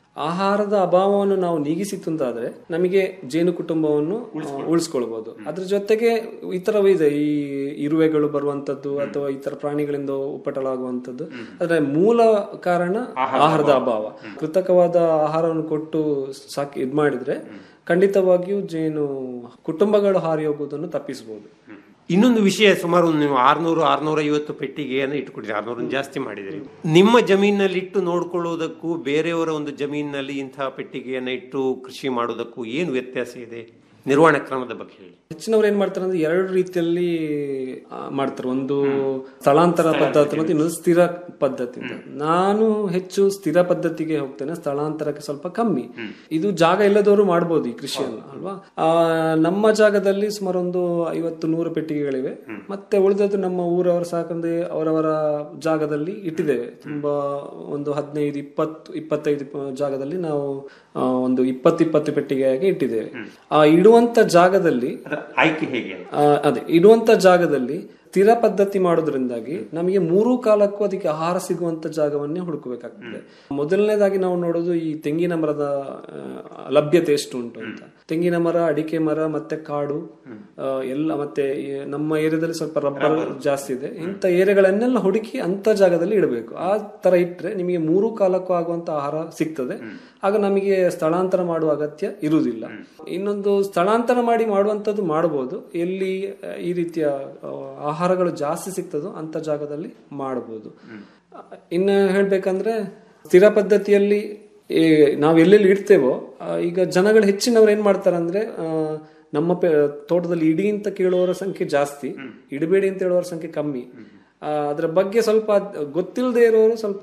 ಆಹಾರದ ಅಭಾವವನ್ನು ನಾವು ನೀಗಿಸಿತ್ತು ಅಂತಾದ್ರೆ ನಮಗೆ ಜೇನು ಕುಟುಂಬವನ್ನು ಆ, ಉಳಿಸ್ಕೊಳ್ಬಹುದು ಅದ್ರ ಜೊತೆಗೆ ಇತರವೂ ಇದೆ ಈ ಇರುವೆಗಳು ಬರುವಂತದ್ದು ಅಥವಾ ಇತರ ಪ್ರಾಣಿಗಳಿಂದ ಉಪಟಳಾಗುವಂತದ್ದು ಆದ್ರೆ ಮೂಲ ಕಾರಣ ಆಹಾರದ ಅಭಾವ ಕೃತಕವಾದ ಆಹಾರವನ್ನು ಕೊಟ್ಟು ಸಾಕಿ ಇದ್ ಮಾಡಿದ್ರೆ ಖಂಡಿತವಾಗಿಯೂ ಜೇನು ಕುಟುಂಬಗಳು ಹಾರಿ ಹೋಗುವುದನ್ನು ತಪ್ಪಿಸಬಹುದು ಇನ್ನೊಂದು ವಿಷಯ ಸುಮಾರು ಒಂದು ನೀವು ಆರ್ನೂರು ಆರ್ನೂರ ಐವತ್ತು ಪೆಟ್ಟಿಗೆಯನ್ನು ಇಟ್ಕೊಂಡಿದ್ದೀರಿ ಆರ್ನೂರ ಜಾಸ್ತಿ ಮಾಡಿದಿರಿ ನಿಮ್ಮ ಜಮೀನಲ್ಲಿ ಇಟ್ಟು ನೋಡ್ಕೊಳ್ಳುವುದಕ್ಕೂ ಬೇರೆಯವರ ಒಂದು ಜಮೀನಿನಲ್ಲಿ ಇಂತಹ ಪೆಟ್ಟಿಗೆಯನ್ನು ಇಟ್ಟು ಕೃಷಿ ಮಾಡುವುದಕ್ಕೂ ಏನು ವ್ಯತ್ಯಾಸ ಇದೆ ನಿರ್ವಹಣಾ ಕ್ರಮದ ಬಗ್ಗೆ ಹೇಳಿ ಹೆಚ್ಚಿನವ್ರು ಏನ್ ಮಾಡ್ತಾರೆ ಅಂದ್ರೆ ಎರಡು ರೀತಿಯಲ್ಲಿ ಆ, ಮಾಡ್ತಾರೆ ಒಂದು ಸ್ಥಳಾಂತರ ಪದ್ಧತಿ ಮತ್ತು ಇನ್ನೊಂದು ಸ್ಥಿರ ಪದ್ಧತಿ ಅಂತ. ನಾನು ಹೆಚ್ಚು ಸ್ಥಿರ ಪದ್ಧತಿಗೆ ಹೋಗ್ತೇನೆ ಸ್ಥಳಾಂತರಕ್ಕೆ ಸ್ವಲ್ಪ ಕಮ್ಮಿ ಇದು ಜಾಗ ಇಲ್ಲದವರು ಮಾಡ್ಬೋದು ಈ ಕೃಷಿಯನ್ನ ಅಲ್ವಾ ಆ, ನಮ್ಮ ಜಾಗದಲ್ಲಿ ಸುಮಾರು ಒಂದು ಐವತ್ತು ನೂರು ಪೆಟ್ಟಿಗೆಗಳಿವೆ ಮತ್ತೆ ಉಳಿದದ್ದು ನಮ್ಮ ಊರವರು ಸಾಕಂದ್ರೆ ಅವರವರ ಜಾಗದಲ್ಲಿ ಇಟ್ಟಿದ್ದೇವೆ ತುಂಬಾ ಒಂದು ಹದಿನೈದು ಇಪ್ಪತ್ತು ಇಪ್ಪತ್ತೈದು ಪ- ಜಾಗದಲ್ಲಿ ನಾವು ಆ, ಒಂದು ಇಪ್ಪತ್ತು ಇಪ್ಪತ್ತು ಪೆಟ್ಟಿಗೆಯಾಗಿ ಇಟ್ಟಿದ್ದೇವೆ ಆ ಇಡುವ ಇಡುವಂತ ಜಾಗದಲ್ಲಿ ಅದರ ಆಯ್ಕೆ ಹೇಗೆ ಅಂತ ಆ, ಅದೇ ಇಡುವಂತ ಜಾಗದಲ್ಲಿ ಸ್ಥಿರ ಪದ್ಧತಿ ಮಾಡೋದ್ರಿಂದಾಗಿ ನಮಗೆ ಮೂರು ಕಾಲಕ್ಕೂ ಅದಕ್ಕೆ ಆಹಾರ ಸಿಗುವಂತ ಜಾಗವನ್ನೇ ಹುಡುಕಬೇಕಾಗ್ತದೆ ಮೊದಲನೇದಾಗಿ ನಾವು ನೋಡೋದು ಈ ತೆಂಗಿನ ಮರದ ಆ, ಲಭ್ಯತೆ ಎಷ್ಟು ಉಂಟು ಅಂತ ತೆಂಗಿನ ಮರ ಅಡಿಕೆ ಮರ ಮತ್ತೆ ಕಾಡು ಆ, ಎಲ್ಲ ಮತ್ತೆ ಈ ನಮ್ಮ ಏರಿಯಾದಲ್ಲಿ ಸ್ವಲ್ಪ ರಬ್ಬರ್ ಜಾಸ್ತಿ ಇದೆ ಇಂಥ ಏರಿಯಾಗಳನ್ನೆಲ್ಲ ಹುಡುಕಿ ಅಂತ ಜಾಗದಲ್ಲಿ ಇಡಬೇಕು ಆ ತರ ಇಟ್ರೆ ನಿಮಗೆ ಮೂರು ಕಾಲಕ್ಕೂ ಆಗುವಂತ ಆಹಾರ ಸಿಗ್ತದೆ ಆಗ ನಮಗೆ ಸ್ಥಳಾಂತರ ಮಾಡುವ ಅಗತ್ಯ ಇರುವುದಿಲ್ಲ ಇನ್ನೊಂದು ಸ್ಥಳಾಂತರ ಮಾಡಿ ಮಾಡುವಂತದ್ದು ಮಾಡಬಹುದು ಎಲ್ಲಿ ಆ, ಈ ರೀತಿಯ ಆ, ಆಹಾರಗಳು ಜಾಸ್ತಿ ಸಿಗ್ತದೋ ಅಂತ ಜಾಗದಲ್ಲಿ ಮಾಡಬಹುದು ಇನ್ನು ಹೇಳ್ಬೇಕಂದ್ರೆ ಸ್ಥಿರ ಪದ್ಧತಿಯಲ್ಲಿ ಈ ನಾವು ಎಲ್ಲೆಲ್ಲಿ ಇಡ್ತೇವೋ ಆ, ಈಗ ಜನಗಳು ಹೆಚ್ಚಿನವ್ರು ಏನ್ ಮಾಡ್ತಾರೆ ಅಂದ್ರೆ ಆ, ನಮ್ಮ ಪೆ- ತೋಟದಲ್ಲಿ ಇಡಿ ಅಂತ ಕೇಳುವವರ ಸಂಖ್ಯೆ ಜಾಸ್ತಿ ಇಡಬೇಡಿ ಅಂತ ಹೇಳುವವರ ಸಂಖ್ಯೆ ಕಮ್ಮಿ ಆ, ಅದ್ರ ಬಗ್ಗೆ ಸ್ವಲ್ಪ ಗೊತ್ತಿಲ್ಲದೆ ಇರೋರು ಸ್ವಲ್ಪ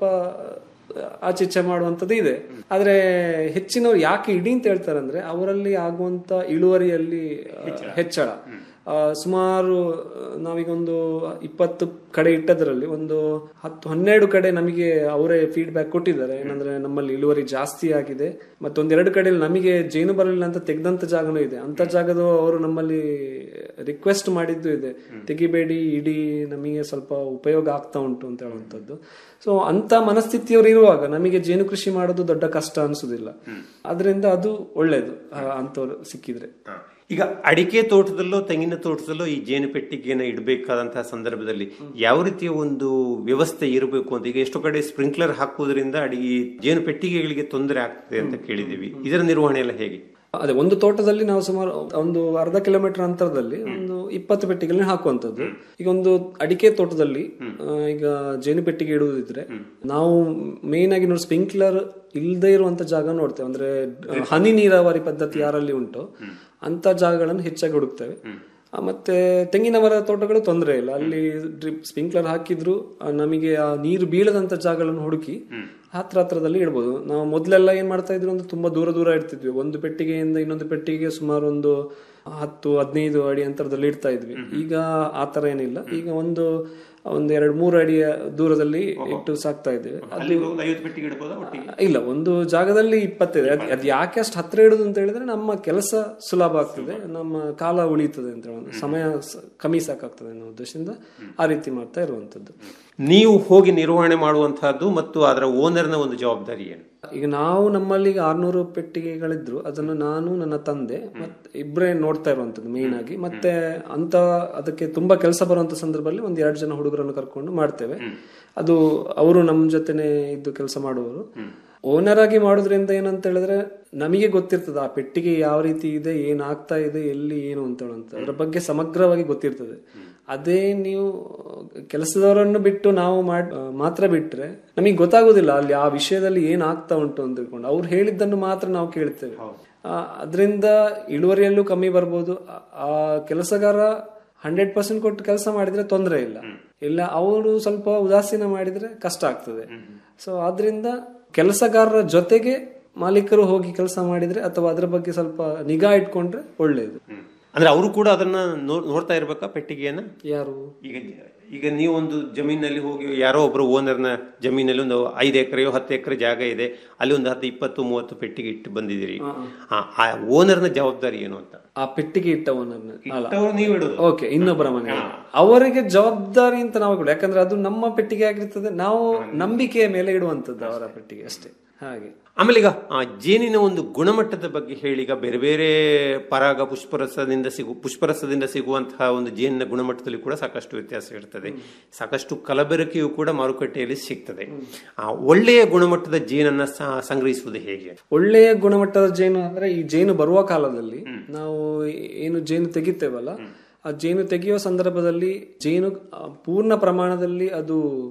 ಆಚೆ ಈಚೆ ಮಾಡುವಂಥದ್ದು ಇದೆ ಆದ್ರೆ ಹೆಚ್ಚಿನವ್ರು ಯಾಕೆ ಇಡಿ ಅಂತ ಹೇಳ್ತಾರೆ ಅಂದ್ರೆ ಅವರಲ್ಲಿ ಆಗುವಂತ ಇಳುವರಿಯಲ್ಲಿ ಆ, ಹೆಚ್ಚಳ ಆ, ಸುಮಾರು ಆ, ನಾವೀಗ ಒಂದು ಇಪ್ಪತ್ತು ಕಡೆ ಇಟ್ಟದ್ರಲ್ಲಿ ಒಂದು ಹತ್ತು ಹನ್ನೆರಡು ಕಡೆ ನಮಗೆ ಅವರೇ ಫೀಡ್ಬ್ಯಾಕ್ ಕೊಟ್ಟಿದ್ದಾರೆ ಏನಂದ್ರೆ ನಮ್ಮಲ್ಲಿ ಇಳುವರಿ ಜಾಸ್ತಿ ಆಗಿದೆ ಮತ್ತೊಂದೆರಡು ಕಡೆಯಲ್ಲಿ ನಮಗೆ ಜೇನು ಬರಲಿಲ್ಲ ಅಂತ ತೆಗೆದಂತ ಜಾಗನೂ ಇದೆ ಅಂತ ಜಾಗದ ಅವರು ನಮ್ಮಲ್ಲಿ ರಿಕ್ವೆಸ್ಟ್ ಮಾಡಿದ್ದು ಇದೆ ತೆಗಿಬೇಡಿ ಇಡೀ ನಮಗೆ ಸ್ವಲ್ಪ ಉಪಯೋಗ ಆಗ್ತಾ ಉಂಟು ಅಂತ ಹೇಳುವಂಥದ್ದು ಸೊ ಅಂತ ಮನಸ್ಥಿತಿಯವರು ಇರುವಾಗ ನಮಗೆ ಜೇನು ಕೃಷಿ ಮಾಡೋದು ದೊಡ್ಡ ಕಷ್ಟ ಅನ್ಸುದಿಲ್ಲ ಅದರಿಂದ ಅದು ಒಳ್ಳೇದು ಅಂತವ್ರು ಸಿಕ್ಕಿದ್ರೆ ಈಗ ಅಡಿಕೆ ತೋಟದಲ್ಲೋ ತೆಂಗಿನ ತೋಟದಲ್ಲೋ ಈ ಜೇನು ಪೆಟ್ಟಿಗೆಯನ್ನು ಇಡಬೇಕಾದಂತಹ ಸಂದರ್ಭದಲ್ಲಿ ಯಾವ ರೀತಿಯ ಒಂದು ವ್ಯವಸ್ಥೆ ಇರಬೇಕು ಅಂತ ಈಗ ಎಷ್ಟೋ ಕಡೆ ಸ್ಪ್ರಿಂಕ್ಲರ್ ಹಾಕುವುದರಿಂದ ಅಡಿ ಈ ಜೇನು ಪೆಟ್ಟಿಗೆಗಳಿಗೆ ತೊಂದರೆ ಆಗ್ತದೆ ಅಂತ ಕೇಳಿದ್ದೀವಿ ಇದರ ನಿರ್ವಹಣೆ ಎಲ್ಲ ಹೇಗೆ ಅದೇ ಒಂದು ತೋಟದಲ್ಲಿ ನಾವು ಸುಮಾರು ಒಂದು ಅರ್ಧ ಕಿಲೋಮೀಟರ್ ಅಂತರದಲ್ಲಿ ಒಂದು ಇಪ್ಪತ್ತು ಪೆಟ್ಟಿಗೆಗಳನ್ನ ಹಾಕುವಂತದ್ದು ಈಗ ಒಂದು ಅಡಿಕೆ ತೋಟದಲ್ಲಿ ಆ, ಈಗ ಜೇನು ಪೆಟ್ಟಿಗೆ ಇಡುವುದಿದ್ರೆ ನಾವು ಮೇನ್ ಆಗಿ ನೋಡಿ ಸ್ಪ್ರಿಂಕ್ಲರ್ ಇಲ್ಲದೆ ಇರುವಂತ ಜಾಗ ನೋಡ್ತೇವೆ ಅಂದ್ರೆ ಹನಿ ನೀರಾವರಿ ಪದ್ಧತಿ ಯಾರಲ್ಲಿ ಉಂಟು ಅಂತ ಜಾಗಗಳನ್ನು ಹೆಚ್ಚಾಗಿ ಹುಡುಕ್ತೇವೆ ಆ, ಮತ್ತೆ ತೆಂಗಿನ ಮರ ತೋಟಗಳು ತೊಂದರೆ ಇಲ್ಲ ಅಲ್ಲಿ ಡ್ರಿಪ್ ಸ್ಪ್ರಿಂಕ್ಲರ್ ಹಾಕಿದ್ರು ಆ, ನಮಗೆ ಆ ನೀರು ಬೀಳದಂತ ಜಾಗಗಳನ್ನು ಹುಡುಕಿ ಹತ್ರ ಹತ್ರದಲ್ಲಿ ಇಡ್ಬೋದು ನಾವು ಮೊದಲೆಲ್ಲ ಏನ್ ಮಾಡ್ತಾ ಇದ್ರು ಅಂದ್ರೆ ತುಂಬಾ ದೂರ ದೂರ ಇಡ್ತಿದ್ವಿ ಒಂದು ಪೆಟ್ಟಿಗೆಯಿಂದ ಇನ್ನೊಂದು ಪೆಟ್ಟಿಗೆಗೆ ಸುಮಾರು ಒಂದು ಹತ್ತು ಹದಿನೈದು ಅಡಿ ಅಂತರದಲ್ಲಿ ಇಡ್ತಾ ಇದ್ವಿ ಈಗ ಆ ತರ ಏನಿಲ್ಲ ಈಗ ಒಂದು ಒಂದು ಎರಡು ಮೂರು ಅಡಿಯ ದೂರದಲ್ಲಿ ಇಟ್ಟು ಸಾಕ್ತಾ ಇದ್ದೇವೆ ಅಲ್ಲಿ ಒಂದು ಐವತ್ತು ಪೆಟ್ಟಿಗೆ ಇಡಬಹುದಾ ಒಟ್ಟಿಗೆ ಇಲ್ಲ ಒಂದು ಜಾಗದಲ್ಲಿ ಇಪ್ಪತ್ತಿದೆ ಅದ್- ಅದ್ ಯಾಕೆ ಅಷ್ಟು ಹತ್ರ ಇಡುದು ಅಂತ ಹೇಳಿದ್ರೆ ನಮ್ಮ ಕೆಲಸ ಸುಲಭ ಆಗ್ತದೆ ನಮ್ಮ ಕಾಲ ಉಳಿತದೆ ಅಂತ ಹೇಳೋದು ಸಮಯ ಸ- ಕಮ್ಮಿ ಸಾಕಾಗ್ತದೆ ಅನ್ನೋ ಉದ್ದೇಶದಿಂದ ಆ ರೀತಿ ಮಾಡ್ತಾ ಇರುವಂತದ್ದು ನೀವು ಹೋಗಿ ನಿರ್ವಹಣೆ ಮಾಡುವಂತಹದ್ದು ಮತ್ತು ಅದರ ಓನರ್ನ ಒಂದು ಜವಾಬ್ದಾರಿ ಏನು ಈಗ ನಾವು ನಮ್ಮಲ್ಲಿ ಈಗ ಆರ್ನೂರು ಪೆಟ್ಟಿಗೆಗಳಿದ್ರು ಅದನ್ನು ನಾನು ನನ್ನ ತಂದೆ ಮತ್ತೆ ಇಬ್ಬರೇ ನೋಡ್ತಾ ಇರುವಂತದ್ದು ಮೇನ್ ಆಗಿ ಮತ್ತೆ ಅಂತ ಅದಕ್ಕೆ ತುಂಬಾ ಕೆಲಸ ಬರುವಂತ ಸಂದರ್ಭದಲ್ಲಿ ಒಂದ್ ಎರಡು ಜನ ಹುಡುಗರನ್ನು ಕರ್ಕೊಂಡು ಮಾಡ್ತೇವೆ ಅದು ಅವರು ನಮ್ಮ ಜೊತೆನೆ ಇದ್ದು ಕೆಲಸ ಮಾಡುವವರು ಓನರ್ ಆಗಿ ಮಾಡೋದ್ರಿಂದ ಏನಂತ ಹೇಳಿದ್ರೆ ನಮಗೆ ಗೊತ್ತಿರ್ತದೆ ಆ ಪೆಟ್ಟಿಗೆ ಯಾವ ರೀತಿ ಇದೆ ಏನ್ ಆಗ್ತಾ ಇದೆ ಎಲ್ಲಿ ಏನು ಅಂತ ಹೇಳುವಂತ ಅದ್ರ ಬಗ್ಗೆ ಸಮಗ್ರವಾಗಿ ಗೊತ್ತಿರ್ತದೆ ಅದೇ ನೀವು ಕೆಲಸದವರನ್ನು ಬಿಟ್ಟು ನಾವು ಮಾಡ್ ಮಾತ್ರ ಬಿಟ್ರೆ ನಮಗೆ ಗೊತ್ತಾಗುದಿಲ್ಲ ಅಲ್ಲಿ ಆ ವಿಷಯದಲ್ಲಿ ಏನ್ ಆಗ್ತಾ ಉಂಟು ಅಂತ ತಿಳ್ಕೊಂಡು ಅವ್ರು ಹೇಳಿದ್ದನ್ನು ಮಾತ್ರ ನಾವು ಕೇಳ್ತೇವೆ ಆ, ಅದರಿಂದ ಇಳುವರಿಯಲ್ಲೂ ಕಮ್ಮಿ ಬರ್ಬೋದು ಆ- ಆ ಕೆಲಸಗಾರ ಹಂಡ್ರೆಡ್ ಪರ್ಸೆಂಟ್ ಕೊಟ್ಟು ಕೆಲಸ ಮಾಡಿದ್ರೆ ತೊಂದರೆ ಇಲ್ಲ ಇಲ್ಲ ಅವರು ಸ್ವಲ್ಪ ಉದಾಸೀನ ಮಾಡಿದ್ರೆ ಕಷ್ಟ ಆಗ್ತದೆ ಸೊ ಆದ್ರಿಂದ ಕೆಲಸಗಾರರ ಜೊತೆಗೆ ಮಾಲೀಕರು ಹೋಗಿ ಕೆಲಸ ಮಾಡಿದ್ರೆ ಅಥವಾ ಅದರ ಬಗ್ಗೆ ಸ್ವಲ್ಪ ನಿಗಾ ಇಟ್ಕೊಂಡ್ರೆ ಒಳ್ಳೇದು ಅಂದ್ರೆ ಅವರು ಕೂಡ ಅದನ್ನ ನೋ- ನೋಡ್ತಾ ಇರ್ಬೇಕಾ ಪೆಟ್ಟಿಗೆಯನ್ನ ಯಾರು ಈಗ ಈಗ ನೀವು ಒಂದು ಜಮೀನಲ್ಲಿ ಹೋಗಿ ಯಾರೋ ಒಬ್ರು ಓನರ್ನ ಜಮೀನಲ್ಲಿ ಒಂದು ಐದು ಎಕರೆಯೋ ಹತ್ತು ಎಕರೆ ಜಾಗ ಇದೆ ಅಲ್ಲಿ ಒಂದು ಹತ್ತು ಇಪ್ಪತ್ತು ಮೂವತ್ತು ಪೆಟ್ಟಿಗೆ ಇಟ್ಟು ಬಂದಿದ್ದೀರಿ ಆ, ಆ ಓನರ್ನ ಜವಾಬ್ದಾರಿ ಏನು ಅಂತ ಆ ಪೆಟ್ಟಿಗೆ ಇಟ್ಟ ಓನರ್ನ ಇಟ್ಟವರು ನೀವು ಇಡುದು ಓಕೆ ಇನ್ನೊಬ್ಬರ ಮನೆ ಅವರಿಗೆ ಜವಾಬ್ದಾರಿ ಅಂತ ನಾವು ಕೊಡು ಯಾಕಂದ್ರೆ ಅದು ನಮ್ಮ ಪೆಟ್ಟಿಗೆ ಆಗಿರ್ತದೆ ನಾವು ನಂಬಿಕೆಯ ಮೇಲೆ ಇಡುವಂತದ್ದು ಅವರ ಪೆಟ್ಟಿಗೆ ಅಷ್ಟೇ ಹಾಗೆ ಆಮೇಲೆ ಈಗ ಆ ಜೇನಿನ ಒಂದು ಗುಣಮಟ್ಟದ ಬಗ್ಗೆ ಹೇಳಿ ಈಗ ಬೇರೆ ಬೇರೆ ಪರಾಗ ಪುಷ್ಪರಸದಿಂದ ಸಿಗು ಪುಷ್ಪರಸದಿಂದ ಸಿಗುವಂತಹ ಒಂದು ಜೇನಿನ ಗುಣಮಟ್ಟದಲ್ಲಿ ಕೂಡ ಸಾಕಷ್ಟು ವ್ಯತ್ಯಾಸ ಇರ್ತದೆ ಸಾಕಷ್ಟು ಕಲಬೆರಕೆಯು ಕೂಡ ಮಾರುಕಟ್ಟೆಯಲ್ಲಿ ಸಿಗ್ತದೆ ಆ ಒಳ್ಳೆಯ ಗುಣಮಟ್ಟದ ಜೇನನ್ನ ಸ- ಸಂಗ್ರಹಿಸುವುದು ಹೇಗೆ ಒಳ್ಳೆಯ ಗುಣಮಟ್ಟದ ಜೇನು ಅಂದ್ರೆ ಈ ಜೇನು ಬರುವ ಕಾಲದಲ್ಲಿ ನಾವು ಏನು ಜೇನು ತೆಗಿತೇವಲ್ಲ ಆ ಜೇನು ತೆಗೆಯುವ ಸಂದರ್ಭದಲ್ಲಿ ಜೇನು ಆ, ಪೂರ್ಣ ಪ್ರಮಾಣದಲ್ಲಿ ಅದು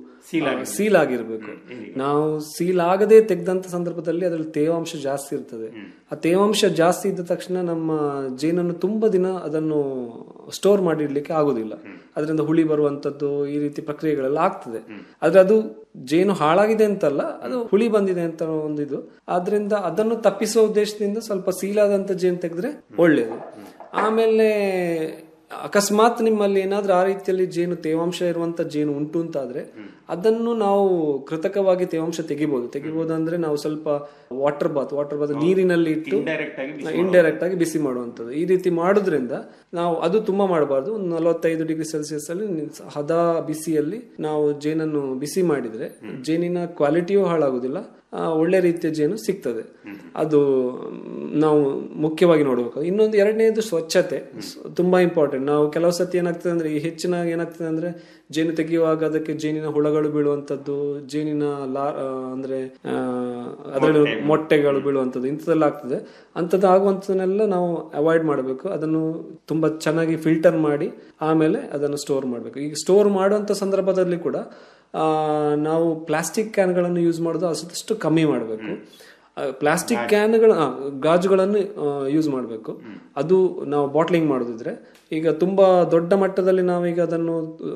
ಸೀಲ್ ಆಗಿರ್ಬೇಕು ನಾವು ಸೀಲ್ ಆಗದೆ ತೆಗೆದಂತ ಸಂದರ್ಭದಲ್ಲಿ ಅದರಲ್ಲಿ ತೇವಾಂಶ ಜಾಸ್ತಿ ಇರ್ತದೆ ಆ ತೇವಾಂಶ ಜಾಸ್ತಿ ಇದ್ದ ತಕ್ಷಣ ನಮ್ಮ ಜೇನನ್ನು ತುಂಬಾ ದಿನ ಅದನ್ನು ಸ್ಟೋರ್ ಮಾಡಿ ಇಡ್ಲಿಕ್ಕೆ ಆಗುದಿಲ್ಲ ಅದರಿಂದ ಹುಳಿ ಬರುವಂತದ್ದು ಈ ರೀತಿ ಪ್ರಕ್ರಿಯೆಗಳೆಲ್ಲ ಆಗ್ತದೆ ಆದ್ರೆ ಅದು ಜೇನು ಹಾಳಾಗಿದೆ ಅಂತಲ್ಲ ಅದು ಹುಳಿ ಬಂದಿದೆ ಅಂತ ಒಂದಿದು ಆದ್ರಿಂದ ಅದನ್ನು ತಪ್ಪಿಸುವ ಉದ್ದೇಶದಿಂದ ಸ್ವಲ್ಪ ಸೀಲಾದಂತ ಜೇನು ತೆಗೆದ್ರೆ ಒಳ್ಳೇದು ಆಮೇಲೆ ಅಕಸ್ಮಾತ್ ನಿಮ್ಮಲ್ಲಿ ಏನಾದ್ರೂ ಆ ರೀತಿಯಲ್ಲಿ ಜೇನು ತೇವಾಂಶ ಇರುವಂತ ಜೇನು ಉಂಟು ಅಂತಾದ್ರೆ ಅದನ್ನು ನಾವು ಕೃತಕವಾಗಿ ತೇವಾಂಶ ತೆಗಿಬಹುದು ತೆಗಿಬಹುದು ಅಂದ್ರೆ ನಾವು ಸ್ವಲ್ಪ ವಾಟರ್ ಬಾತ್ ವಾಟರ್ ಬಾತ್ ನೀರಿನಲ್ಲಿ ಇಟ್ಟು ಇಂಡೈರೆಕ್ಟ್ ಆಗಿ ಬಿಸಿ ಮಾಡುವಂಥದ್ದು ಈ ರೀತಿ ಮಾಡೋದ್ರಿಂದ ನಾವು ಅದು ತುಂಬಾ ಮಾಡಬಾರ್ದು ಒಂದು ನಲವತ್ತೈದು ಡಿಗ್ರಿ ಸೆಲ್ಸಿಯಸ್ ಅಲ್ಲಿ ನಿ- ಹದ ಬಿಸಿಯಲ್ಲಿ ನಾವು ಜೇನನ್ನು ಬಿಸಿ ಮಾಡಿದ್ರೆ ಜೇನಿನ ಕ್ವಾಲಿಟಿಯೂ ಹಾಳಾಗುದಿಲ್ಲ ಆ, ಒಳ್ಳೆ ರೀತಿಯ ಜೇನು ಸಿಗ್ತದೆ ಅದು ಮ್, ನಾವು ಮುಖ್ಯವಾಗಿ ನೋಡಬೇಕು ಇನ್ನೊಂದು ಎರಡನೇದು ಸ್ವಚ್ಛತೆ ಸ್- ತುಂಬಾ ಇಂಪಾರ್ಟೆಂಟ್ ನಾವು ಕೆಲವು ಸತಿ ಏನಾಗ್ತದೆ ಅಂದ್ರೆ ಈ ಹೆಚ್ಚಿನ ಏನಾಗ್ತದೆ ಅಂದ್ರೆ ಜೇನು ತೆಗೆಯುವಾಗ ಅದಕ್ಕೆ ಜೇನಿನ ಹುಳಗಳು ಬೀಳುವಂತದ್ದು ಜೇನಿನ ಲಾ ಆ, ಅಂದ್ರೆ ಆ, ಅದರಲ್ಲಿ ಮೊಟ್ಟೆಗಳು ಬೀಳುವಂತದ್ದು ಇಂಥದ್ದೆಲ್ಲ ಆಗ್ತದೆ ಅಂಥದ್ದು ಆಗುವಂಥದ್ದನ್ನೆಲ್ಲ ನಾವು ಅವಾಯ್ಡ್ ಮಾಡಬೇಕು ಅದನ್ನು ತುಂಬಾ ಚೆನ್ನಾಗಿ ಫಿಲ್ಟರ್ ಮಾಡಿ ಆಮೇಲೆ ಅದನ್ನು ಸ್ಟೋರ್ ಮಾಡಬೇಕು ಈಗ ಸ್ಟೋರ್ ಮಾಡುವಂತ ಸಂದರ್ಭದಲ್ಲಿ ಕೂಡ ಆ, ನಾವು ಪ್ಲಾಸ್ಟಿಕ್ ಕ್ಯಾನ್ಗಳನ್ನು ಯೂಸ್ ಮಾಡೋದು ಆದಷ್ಟು ಕಮ್ಮಿ ಮಾಡಬೇಕು ಪ್ಲಾಸ್ಟಿಕ್ ಕ್ಯಾನ್ಗಳ ಆ, ಗಾಜುಗಳನ್ನು ಯೂಸ್ ಮಾಡಬೇಕು ಅದು ನಾವು ಬಾಟ್ಲಿಂಗ್ ಮಾಡೋದಿದ್ರೆ ಈಗ ತುಂಬಾ ದೊಡ್ಡ ಮಟ್ಟದಲ್ಲಿ ನಾವೀಗ ಅದನ್ನು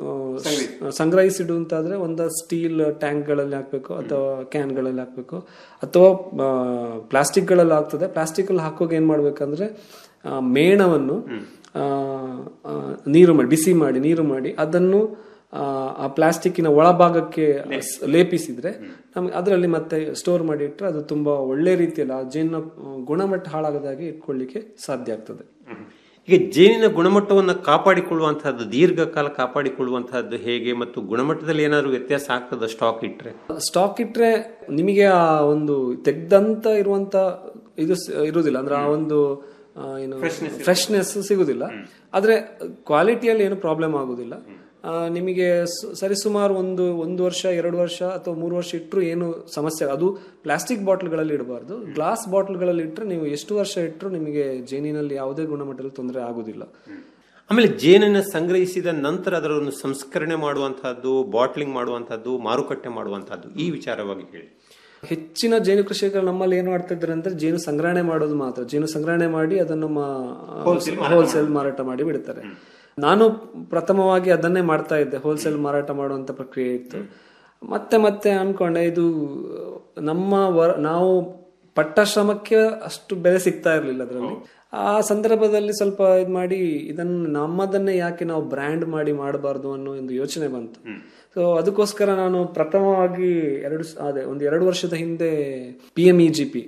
ಆ, ಸಂಗ್ರಹಿಸಿಡುವಂತಾದ್ರೆ ಒಂದು ಸ್ಟೀಲ್ ಟ್ಯಾಂಕ್ಗಳಲ್ಲಿ ಹಾಕಬೇಕು ಅಥವಾ ಕ್ಯಾನ್ಗಳಲ್ಲಿ ಹಾಕಬೇಕು ಅಥವಾ ಪ್ಲಾಸ್ಟಿಕ್ಗಳಲ್ಲಿ ಆಗ್ತದೆ ಪ್ಲಾಸ್ಟಿಕಲ್ಲಿ ಹಾಕುವಾಗ ಏನು ಮಾಡ್ಬೇಕಂದ್ರೆ ಆ, ಮೇಣವನ್ನು ಆ, ಆ, ನೀರು ಮಾಡಿ ಬಿಸಿ ಮಾಡಿ ನೀರು ಮಾಡಿ ಅದನ್ನು ಆ, ಆ ಪ್ಲಾಸ್ಟಿಕ್ಕಿನ ಒಳಭಾಗಕ್ಕೆ ಸ್- ಲೇಪಿಸಿದ್ರೆ ನಮ್ಗೆ ಅದರಲ್ಲಿ ಮತ್ತೆ ಸ್ಟೋರ್ ಮಾಡಿ ಇಟ್ಟರೆ ಅದು ತುಂಬಾ ಒಳ್ಳೆ ರೀತಿಯಲ್ಲಿ ಆ ಜೇನಿನ ಆ, ಗುಣಮಟ್ಟ ಹಾಳಾಗದಾಗೆ ಇಟ್ಕೊಳ್ಳಿಕ್ಕೆ ಸಾಧ್ಯ ಆಗ್ತದೆ ಈಗ ಜೇನಿನ ಗುಣಮಟ್ಟವನ್ನು ಕಾಪಾಡಿಕೊಳ್ಳುವಂತಹದ್ದು ದೀರ್ಘಕಾಲ ಕಾಪಾಡಿಕೊಳ್ಳುವಂತಹದ್ದು ಹೇಗೆ ಮತ್ತು ಗುಣಮಟ್ಟದಲ್ಲಿ ಏನಾದರೂ ವ್ಯತ್ಯಾಸ ಆಗ್ತದ ಸ್ಟಾಕ್ ಇಟ್ರೆ ಸ್ಟಾಕ್ ಇಟ್ರೆ ನಿಮಗೆ ಆ ಒಂದು ತೆಗ್ದಂತ ಇರುವಂತ ಇದು ಸ- ಇರುವುದಿಲ್ಲ ಅಂದ್ರೆ ಆ ಒಂದು ಆ, ಏನು ಫ್ರೆಶ್ನೆಸ್ ಸಿಗುದಿಲ್ಲ ಆದ್ರೆ ಕ್ವಾಲಿಟಿಯಲ್ಲಿ ಏನು ಪ್ರಾಬ್ಲಮ್ ಆಗುದಿಲ್ಲ ಆ, ನಿಮಗೆ ಸ- ಸರಿಸುಮಾರು ಒಂದು ಒಂದು ವರ್ಷ ಎರಡು ವರ್ಷ ಅಥವಾ ಮೂರು ವರ್ಷ ಇಟ್ಟರು ಏನು ಸಮಸ್ಯೆ ಅದು ಪ್ಲಾಸ್ಟಿಕ್ ಬಾಟ್ಲ್ಗಳಲ್ಲಿ ಇಡಬಾರ್ದು ಗ್ಲಾಸ್ ಬಾಟ್ಲ್ಗಳಲ್ಲಿ ಇಟ್ಟರೆ ನೀವು ಎಷ್ಟು ವರ್ಷ ಇಟ್ಟರು ನಿಮಗೆ ಜೇನಿನಲ್ಲಿ ಯಾವುದೇ ಗುಣಮಟ್ಟದಲ್ಲಿ ತೊಂದರೆ ಆಗುದಿಲ್ಲ ಆಮೇಲೆ ಜೇನನ್ನು ಸಂಗ್ರಹಿಸಿದ ನಂತರ ಅದರನ್ನು ಸಂಸ್ಕರಣೆ ಮಾಡುವಂತಹದ್ದು ಬಾಟ್ಲಿಂಗ್ ಮಾಡುವಂತಹದ್ದು ಮಾರುಕಟ್ಟೆ ಮಾಡುವಂತಹದ್ದು ಈ ವಿಚಾರವಾಗಿ ಹೇಳಿ ಹೆಚ್ಚಿನ ಜೇನು ಕೃಷಿಕರು ನಮ್ಮಲ್ಲಿ ಏನು ಮಾಡ್ತಾ ಇದ್ದಾರೆ ಅಂದ್ರೆ ಜೇನು ಸಂಗ್ರಹಣೆ ಮಾಡೋದು ಮಾತ್ರ ಜೇನು ಸಂಗ್ರಹಣೆ ಮಾಡಿ ಅದನ್ನು ಹೋಲ್ಸೇಲ್ ಮಾರಾಟ ಮಾಡಿ ಬಿಡ್ತಾರೆ ನಾನು ಪ್ರಥಮವಾಗಿ ಅದನ್ನೇ ಮಾಡ್ತಾ ಇದ್ದೆ ಹೋಲ್ಸೇಲ್ ಮಾರಾಟ ಮಾಡುವಂತ ಪ್ರಕ್ರಿಯೆ ಇತ್ತು ಮತ್ತೆ ಮತ್ತೆ ಅನ್ಕೊಂಡೆ ಇದು ನಮ್ಮ ವರ್ ನಾವು ಪಟ್ಟ ಶ್ರಮಕ್ಕೆ ಅಷ್ಟು ಬೆಲೆ ಸಿಗ್ತಾ ಇರಲಿಲ್ಲ ಅದರಲ್ಲಿ ಆ ಸಂದರ್ಭದಲ್ಲಿ ಸ್ವಲ್ಪ ಇದು ಮಾಡಿ ಇದನ್ನು ನಮ್ಮದನ್ನೇ ಯಾಕೆ ನಾವು ಬ್ರ್ಯಾಂಡ್ ಮಾಡಿ ಮಾಡಬಾರ್ದು ಅನ್ನೋ ಒಂದು ಯೋಚನೆ ಬಂತು ಸೊ ಅದಕ್ಕೋಸ್ಕರ ನಾನು ಪ್ರಥಮವಾಗಿ ಎರಡು ಸ- ಅದೇ ಒಂದು ಎರಡು ವರ್ಷದ ಹಿಂದೆ P M E G P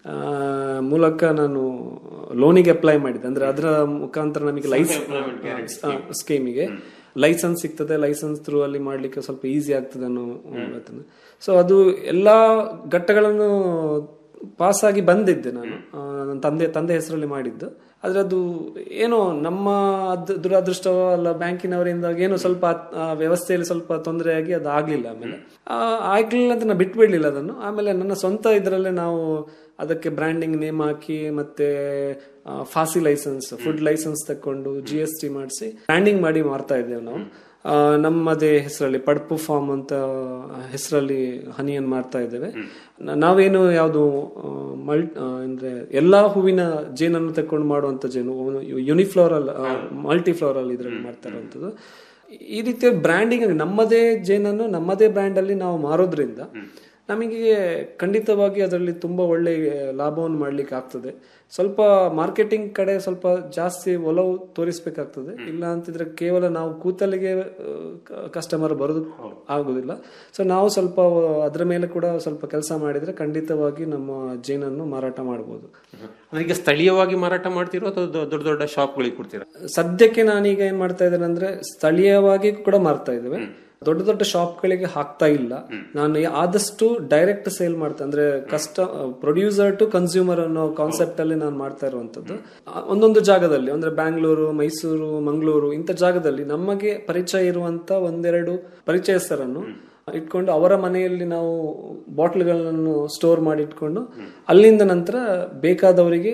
ಮೂಲಕ ನಾನು ಲೋನಿಗೆ ಅಪ್ಲೈ ಮಾಡಿದ್ದೆ ಅಂದ್ರೆ ಅದರ ಮುಖಾಂತರ ನಮಗೆ ಲೈಸೆನ್ಸ್ ಸ್ಕೀಮಿಗೆ ಲೈಸೆನ್ಸ್ ಸಿಗ್ತದೆ ಲೈಸೆನ್ಸ್ ಥ್ರೂ ಅಲ್ಲಿ ಮಾಡ್ಲಿಕ್ಕೆ ಸ್ವಲ್ಪ ಈಸಿ ಆಗ್ತದೆ ಅನ್ನೋ ಸೊ ಅದು ಎಲ್ಲಾ ಘಟ್ಟಗಳನ್ನು ಪಾಸ್ ಆಗಿ ಬಂದಿದ್ದೆ ನಾನು ಆ, ನನ್ನ ತಂದೆ ತಂದೆ ಹೆಸರಲ್ಲಿ ಮಾಡಿದ್ದು ಆದ್ರೆ ಅದು ಏನೋ ನಮ್ಮ ಅದ್- ದುರದೃಷ್ಟವೋ ಅಲ್ಲ ಬ್ಯಾಂಕಿನವರಿಂದ ಏನೋ ಸ್ವಲ್ಪ ಆ ವ್ಯವಸ್ಥೆಯಲ್ಲಿ ಸ್ವಲ್ಪ ತೊಂದರೆಯಾಗಿ ಅದು ಆಗ್ಲಿಲ್ಲ ಆಮೇಲೆ ಆ, ಆಗ್ಲಿಲ್ಲ ಅಂತ ನಾನು ಬಿಟ್ಬಿಡ್ಲಿಲ್ಲ ಅದನ್ನು ಆಮೇಲೆ ನನ್ನ ಸ್ವಂತ ಇದರಲ್ಲೇ ನಾವು ಅದಕ್ಕೆ ಬ್ರ್ಯಾಂಡಿಂಗ್ ನೇಮ್ ಹಾಕಿ ಮತ್ತೆ ಫಾಸಿ ಲೈಸೆನ್ಸ್ ಫುಡ್ ಲೈಸೆನ್ಸ್ ತಕೊಂಡು ಜಿ ಎಸ್ ಟಿ ಮಾಡಿಸಿ ಬ್ರ್ಯಾಂಡಿಂಗ್ ಮಾಡಿ ಮಾರ್ತಾ ಇದ್ದೇವೆ ನಾವು ಆ, ನಮ್ಮದೇ ಹೆಸರಲ್ಲಿ ಪಡ್ಪು ಫಾರ್ಮ್ ಅಂತ ಹೆಸರಲ್ಲಿ ಹನಿಯನ್ನು ಮಾಡ್ತಾ ಇದ್ದೇವೆ ನ- ನಾವೇನು ಯಾವುದು ಮಲ್ ಅಂದ್ರೆ ಎಲ್ಲಾ ಹೂವಿನ ಜೇನನ್ನು ತಕೊಂಡು ಮಾಡುವಂತ ಜೇನು ಯುನಿಫ್ಲೋರಲ್ ಮಲ್ಟಿಫ್ಲೋರಲ್ ಇದರಲ್ಲಿ ಮಾಡ್ತಾ ಇರುವಂತದ್ದು ಈ ರೀತಿಯ ಬ್ರ್ಯಾಂಡಿಂಗ್ ನಮ್ಮದೇ ಜೇನನ್ನು ನಮ್ಮದೇ ಬ್ರ್ಯಾಂಡ್ ಅಲ್ಲಿ ನಾವು ಮಾರೋದ್ರಿಂದ ನಮಗೆ ಖಂಡಿತವಾಗಿ ಅದರಲ್ಲಿ ತುಂಬಾ ಒಳ್ಳೆ ಲಾಭವನ್ನು ಮಾಡ್ಲಿಕ್ಕೆ ಆಗ್ತದೆ ಸ್ವಲ್ಪ ಮಾರ್ಕೆಟಿಂಗ್ ಕಡೆ ಸ್ವಲ್ಪ ಜಾಸ್ತಿ ಒಲವು ತೋರಿಸ್ಬೇಕಾಗ್ತದೆ ಇಲ್ಲ ಅಂತಿದ್ರೆ ಕೇವಲ ನಾವು ಕೂತಲ್ಲಿಗೆ ಕಸ್ಟಮರ್ ಬರೋದು ಆಗುದಿಲ್ಲ ಸೊ ನಾವು ಸ್ವಲ್ಪ ಅದರ ಮೇಲೆ ಕೂಡ ಸ್ವಲ್ಪ ಕೆಲಸ ಮಾಡಿದ್ರೆ ಖಂಡಿತವಾಗಿ ನಮ್ಮ ಜೇನನ್ನು ಮಾರಾಟ ಮಾಡಬಹುದು ಅಂದ್ರೆ ಈಗ ಸ್ಥಳೀಯವಾಗಿ ಮಾರಾಟ ಮಾಡ್ತಿರೋ ಅಥವಾ ದೊ- ದೊಡ್ಡ ದೊಡ್ಡ ಶಾಪ್ಗಳಿಗೆ ಕೊಡ್ತೀರಾ ಸದ್ಯಕ್ಕೆ ನಾನೀಗ ಏನ್ ಮಾಡ್ತಾ ಇದ್ದೇನೆ ಅಂದ್ರೆ ಸ್ಥಳೀಯವಾಗಿ ಕೂಡ ಮಾರ್ತಾ ಇದ್ದೇವೆ ದೊಡ್ಡ ದೊಡ್ಡ ಶಾಪ್ಗಳಿಗೆ ಹಾಕ್ತಾ ಇಲ್ಲ ನಾನು ಯಾ- ಆದಷ್ಟು ಡೈರೆಕ್ಟ್ ಸೇಲ್ ಮಾಡ್ತಾ ಅಂದ್ರೆ ಕಷ್ಟ ಪ್ರೊಡ್ಯೂಸರ್ ಟು ಕನ್ಸ್ಯೂಮರ್ ಅನ್ನೋ ಕಾನ್ಸೆಪ್ಟ್ ಅಲ್ಲಿ ನಾನು ಮಾಡ್ತಾ ಇರುವಂತದ್ದು ಆ, ಒಂದೊಂದು ಜಾಗದಲ್ಲಿ ಅಂದ್ರೆ ಬ್ಯಾಂಗ್ಳೂರು ಮೈಸೂರು ಮಂಗಳೂರು ಇಂಥ ಜಾಗದಲ್ಲಿ ನಮಗೆ ಪರಿಚಯ ಇರುವಂತ ಒಂದೆರಡು ಪರಿಚಯಸ್ಥರನ್ನು ಇಟ್ಕೊಂಡು ಅವರ ಮನೆಯಲ್ಲಿ ನಾವು ಬಾಟ್ಲ್ಗಳನ್ನು ಸ್ಟೋರ್ ಮಾಡಿ ಇಟ್ಕೊಂಡು ಅಲ್ಲಿಂದ ನಂತರ ಬೇಕಾದವರಿಗೆ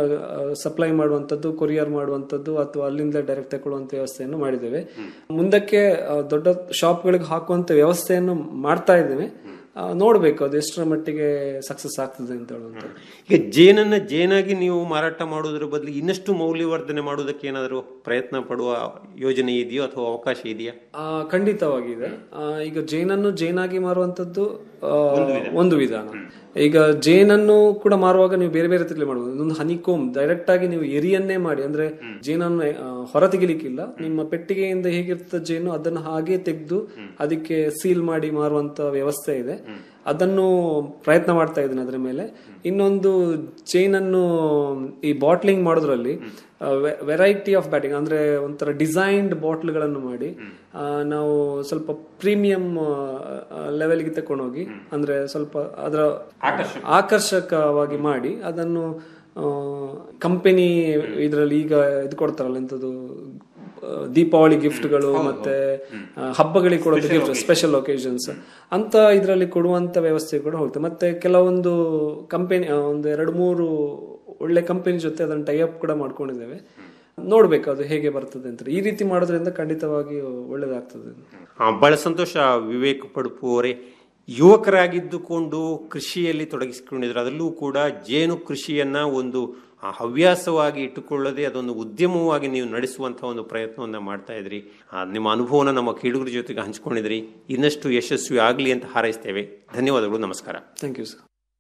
ಸಪ್ಲೈ ಮಾಡುವಂಥದ್ದು ಕೊರಿಯರ್ ಮಾಡುವಂಥದ್ದು ಅಥವಾ ಅಲ್ಲಿಂದ ಡೈರೆಕ್ಟ್ ತಗೊಳ್ಳುವಂತ ವ್ಯವಸ್ಥೆಯನ್ನು ಮಾಡಿದ್ದೇವೆ ಮುಂದಕ್ಕೆ ಆ, ದೊಡ್ಡ ಶಾಪ್ಗಳಿಗೆ ಹಾಕುವಂತ ವ್ಯವಸ್ಥೆಯನ್ನು ಮಾಡ್ತಾ ಇದ್ದೇವೆ ಆ, ನೋಡ್ಬೇಕು ಅದು ಎಷ್ಟರ ಮಟ್ಟಿಗೆ ಸಕ್ಸಸ್ ಆಗ್ತದೆ ಅಂತ ಹೇಳುವಂಥದ್ದು ಈಗ ಜೇನನ್ನ ಜೇನಾಗಿ ನೀವು ಮಾರಾಟ ಮಾಡೋದ್ರ ಬದಲು ಇನ್ನಷ್ಟು ಮೌಲ್ಯವರ್ಧನೆ ಮಾಡೋದಕ್ಕೆ ಏನಾದರೂ ಪ್ರಯತ್ನ ಪಡುವ ಯೋಜನೆ ಇದೆಯೋ ಅಥವಾ ಅವಕಾಶ ಇದೆಯಾ ಆ, ಖಂಡಿತವಾಗಿದೆ ಆ, ಈಗ ಜೇನನ್ನು ಜೇನಾಗಿ ಮಾರುವಂತದ್ದು ಆ, ಒಂದು ವಿಧಾನ ಈಗ ಜೇನನ್ನು ಕೂಡ ಮಾರುವಾಗ ನೀವು ಬೇರೆ ಬೇರೆ ರೀತಿಯಲ್ಲಿ ಮಾಡಬಹುದು ಇದೊಂದು ಹನಿಕೋಮ್ ಡೈರೆಕ್ಟ್ ಆಗಿ ನೀವು ಎರಿಯನ್ನೇ ಮಾಡಿ ಅಂದ್ರೆ ಜೇನನ್ನು ಆ, ಹೊರ ತೆಗಿಲಿಕ್ಕಿಲ್ಲ ನಿಮ್ಮ ಪೆಟ್ಟಿಗೆಯಿಂದ ಹೇಗಿರ್ತದೆ ಜೇನು ಅದನ್ನು ಹಾಗೆ ತೆಗೆದು ಅದಕ್ಕೆ ಸೀಲ್ ಮಾಡಿ ಮಾರುವಂತ ವ್ಯವಸ್ಥೆ ಇದೆ ಅದನ್ನು ಪ್ರಯತ್ನ ಮಾಡ್ತಾ ಇದ್ದೀನಿ ಅದರ ಮೇಲೆ ಇನ್ನೊಂದು ಚೈನ್ ಅನ್ನು ಈ ಬಾಟ್ಲಿಂಗ್ ಮಾಡೋದ್ರಲ್ಲಿ ವೆರೈಟಿ ಆಫ್ ಬ್ಯಾಟಿಂಗ್ ಅಂದ್ರೆ ಒಂಥರ ಡಿಸೈನ್ಡ್ ಬಾಟ್ಲ್ಗಳನ್ನು ಮಾಡಿ ಆ, ನಾವು ಸ್ವಲ್ಪ ಪ್ರೀಮಿಯಂ ಲೆವೆಲ್ಗೆ ತಕೊಂಡೋಗಿ ಅಂದ್ರೆ ಸ್ವಲ್ಪ ಅದರ ಆಕರ್ಷಕವಾಗಿ ಮಾಡಿ ಅದನ್ನು ಕಂಪನಿ ಇದರಲ್ಲಿ ಈಗ ಇದು ಕೊಡ್ತಾರಲ್ಲ ಎಂತದ್ದು ಆ, ದೀಪಾವಳಿ ಗಿಫ್ಟ್ಗಳು ಮತ್ತೆ ಆ, ಹಬ್ಬಗಳಿಗೆ ಕೊಡುವಂತ ಗಿಫ್ಟ್ ಸ್ಪೆಷಲ್ ಒಕೇಶನ್ಸ್ ಅಂತ ಇದರಲ್ಲಿ ಕೊಡುವಂತ ವ್ಯವಸ್ಥೆ ಕೂಡ ಹೋಗ್ತದೆ ಮತ್ತೆ ಕೆಲವೊಂದು ಕಂಪನಿ ಒಂದು ಎರಡು ಮೂರು ಒಳ್ಳೆ ಕಂಪನಿ ಜೊತೆ ಅದನ್ನು ಟೈ ಅಪ್ ಕೂಡ ಮಾಡ್ಕೊಂಡಿದ್ದೇವೆ ನೋಡ್ಬೇಕು ಅದು ಹೇಗೆ ಬರ್ತದೆ ಅಂತ ಈ ರೀತಿ ಮಾಡೋದ್ರಿಂದ ಖಂಡಿತವಾಗಿ ಒಳ್ಳೇದಾಗ್ತದೆ ಆ, ಬಹಳ ಸಂತೋಷ ವಿವೇಕ್ ಪಡುಪು ಅವರೇ ಯುವಕರಾಗಿದ್ದುಕೊಂಡು ಕೃಷಿಯಲ್ಲಿ ತೊಡಗಿಸಿಕೊಂಡಿದ್ರು ಅದರಲ್ಲೂ ಕೂಡ ಜೇನು ಕೃಷಿಯನ್ನ ಒಂದು ಆ, ಹವ್ಯಾಸವಾಗಿ ಇಟ್ಟುಕೊಳ್ಳದೆ ಅದೊಂದು ಉದ್ಯಮವಾಗಿ ನೀವು ನಡೆಸುವಂತಹ ಒಂದು ಪ್ರಯತ್ನವನ್ನ ಮಾಡ್ತಾ ಇದ್ರಿ ಆ, ನಿಮ್ಮ ಅನುಭವನ ನಮ್ಮ ಕೇಳುಗರ ಜೊತೆಗೆ ಹಂಚಿಕೊಂಡಿದ್ರಿ ಇನ್ನಷ್ಟು ಯಶಸ್ವಿ ಆಗಲಿ ಅಂತ ಹಾರೈಸ್ತೇವೆ ಧನ್ಯವಾದಗಳು ನಮಸ್ಕಾರ ಥ್ಯಾಂಕ್ ಯು ಸರ್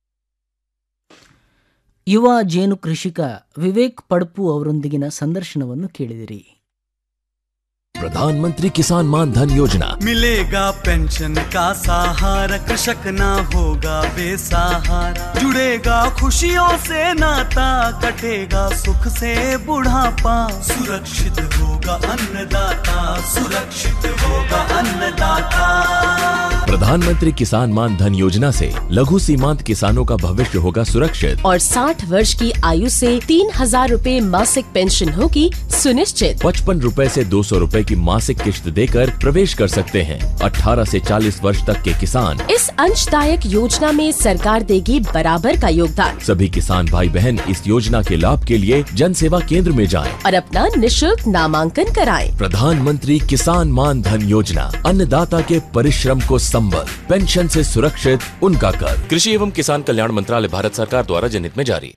ಯುವ ಜೇನು ಕೃಷಿಕ ವಿವೇಕ್ ಪಡ್ಪು ಅವರೊಂದಿಗಿನ ಸಂದರ್ಶನವನ್ನು ಕೇಳಿದಿರಿ प्रधानमंत्री किसान मान धन योजना मिलेगा पेंशन का सहारा कृषक ना होगा बेसहारा जुड़ेगा खुशियों से नाता कटेगा सुख से बुढ़ापा सुरक्षित होगा अन्नदाता सुरक्षित होगा अन्नदाता प्रधानमंत्री किसान मान धन योजना से लघु सीमांत किसानों का भविष्य होगा सुरक्षित और 60 वर्ष की आयु से तीन हजार रूपए मासिक पेंशन होगी सुनिश्चित पचपन रूपए से दो सौ रूपए की मासिक किश्त देकर प्रवेश कर सकते हैं 18 से 40 वर्ष तक के किसान इस अंशदायक योजना में सरकार देगी बराबर का योगदान सभी किसान भाई बहन इस योजना के लाभ के लिए जन सेवा केंद्र में जाएं। और अपना निशुल्क नामांकन कराएं। प्रधानमंत्री किसान मान धन योजना अन्नदाता के परिश्रम को संबल पेंशन से सुरक्षित उनका कर कृषि एवं किसान कल्याण मंत्रालय भारत सरकार द्वारा जनहित में जारी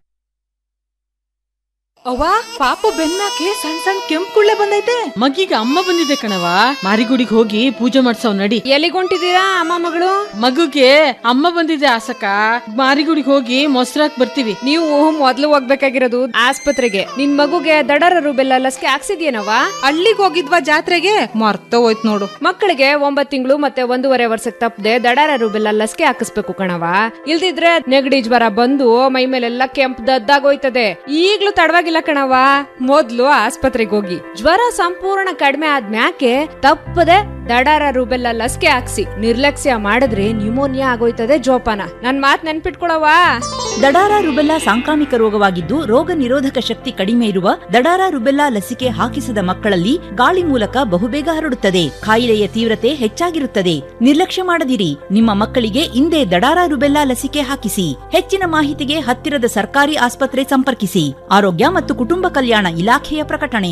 ಅವ್ವ ಪಾಪು ಬೆನ್ನಾಕೆ ಸಣ್ಣ ಸಣ್ಣ ಕೆಂಪು ಕುಳ್ಳೆ ಬಂದೈತೆ ಮಗಿಗೆ ಅಮ್ಮ ಬಂದಿದೆ ಕಣವ ಮಾರಿಗುಡಿಗೆ ಹೋಗಿ ಪೂಜೆ ಮಾಡ್ಸವ್ ನಡಿ ಎಲ್ಲಿಗೊಂಟಿದ್ದೀರಾ ಅಮ್ಮ ಮಗಳು ಮಗುಗೆ ಅಮ್ಮ ಬಂದಿದೆ ಆಸಕ ಮಾರಿಗುಡಿಗೆ ಹೋಗಿ ಮೊಸರಾಕ್ ಬರ್ತೀವಿ ನೀವು ಮೊದ್ಲು ಹೋಗ್ಬೇಕಾಗಿರೋದು ಆಸ್ಪತ್ರೆಗೆ ನಿನ್ ಮಗುಗೆ ದಡರ ರುಬೆಲ್ಲ ಲಸಿಕೆ ಹಾಕ್ಸಿದ್ಯೇನವ ಅಲ್ಲಿಗೆ ಹೋಗಿದ್ವಾ ಜಾತ್ರೆಗೆ ಮರ್ತ ಹೋಯ್ತು ನೋಡು ಮಕ್ಕಳಿಗೆ ಒಂಬತ್ ತಿಂಗಳು ಮತ್ತೆ ಒಂದೂವರೆ ವರ್ಷಕ್ಕೆ ತಪ್ಪದೆ ದಡರ ರುಬೆಲ್ಲ ಲಸಿಕೆ ಹಾಕಿಸ್ಬೇಕು ಕಣವ ಇಲ್ದಿದ್ರೆ ನೆಗಡಿ ಜ್ವರ ಬಂದು ಮೈ ಮೇಲೆಲ್ಲ ಕೆಂಪು ದದ್ದಾಗೋಯ್ತದೆ ಈಗ್ಲೂ ತಡವಾಗಿಲ್ಲ ಕಣವ ಮೊದ್ಲು ಆಸ್ಪತ್ರೆಗೆ ಹೋಗಿ ಜ್ವರ ಸಂಪೂರ್ಣ ಕಡಿಮೆ ಆದ್ಮ್ಯಾಕೆ ತಪ್ಪದೆ ದಡಾರ ರುಬೆಲ್ಲ ಲಸಿಕೆ ಹಾಕ್ಸಿ ನಿರ್ಲಕ್ಷ್ಯ ಮಾಡಿದ್ರೆ ನ್ಯೂಮೋನಿಯಾ ಆಗೋಯ್ತದೆ ಜೋಪಾನ ನನ್ ಮಾತ್ ನೆನ್ಪಿಟ್ಕೊಳವಾ ದಡಾರ ರುಬೆಲ್ಲಾ ಸಾಂಕ್ರಾಮಿಕ ರೋಗವಾಗಿದ್ದು ರೋಗ ನಿರೋಧಕ ಶಕ್ತಿ ಕಡಿಮೆ ಇರುವ ದಡಾರ ರುಬೆಲ್ಲಾ ಲಸಿಕೆ ಹಾಕಿಸದ ಮಕ್ಕಳಲ್ಲಿ ಗಾಳಿ ಮೂಲಕ ಬಹುಬೇಗ ಹರಡುತ್ತದೆ ಕಾಯಿಲೆಯ ತೀವ್ರತೆ ಹೆಚ್ಚಾಗಿರುತ್ತದೆ ನಿರ್ಲಕ್ಷ್ಯ ಮಾಡದಿರಿ ನಿಮ್ಮ ಮಕ್ಕಳಿಗೆ ಇಂದೇ ದಡಾರ ರುಬೆಲ್ಲಾ ಲಸಿಕೆ ಹಾಕಿಸಿ ಹೆಚ್ಚಿನ ಮಾಹಿತಿಗೆ ಹತ್ತಿರದ ಸರ್ಕಾರಿ ಆಸ್ಪತ್ರೆ ಸಂಪರ್ಕಿಸಿ ಆರೋಗ್ಯ ಮತ್ತು ಕುಟುಂಬ ಕಲ್ಯಾಣ ಇಲಾಖೆಯ ಪ್ರಕಟಣೆ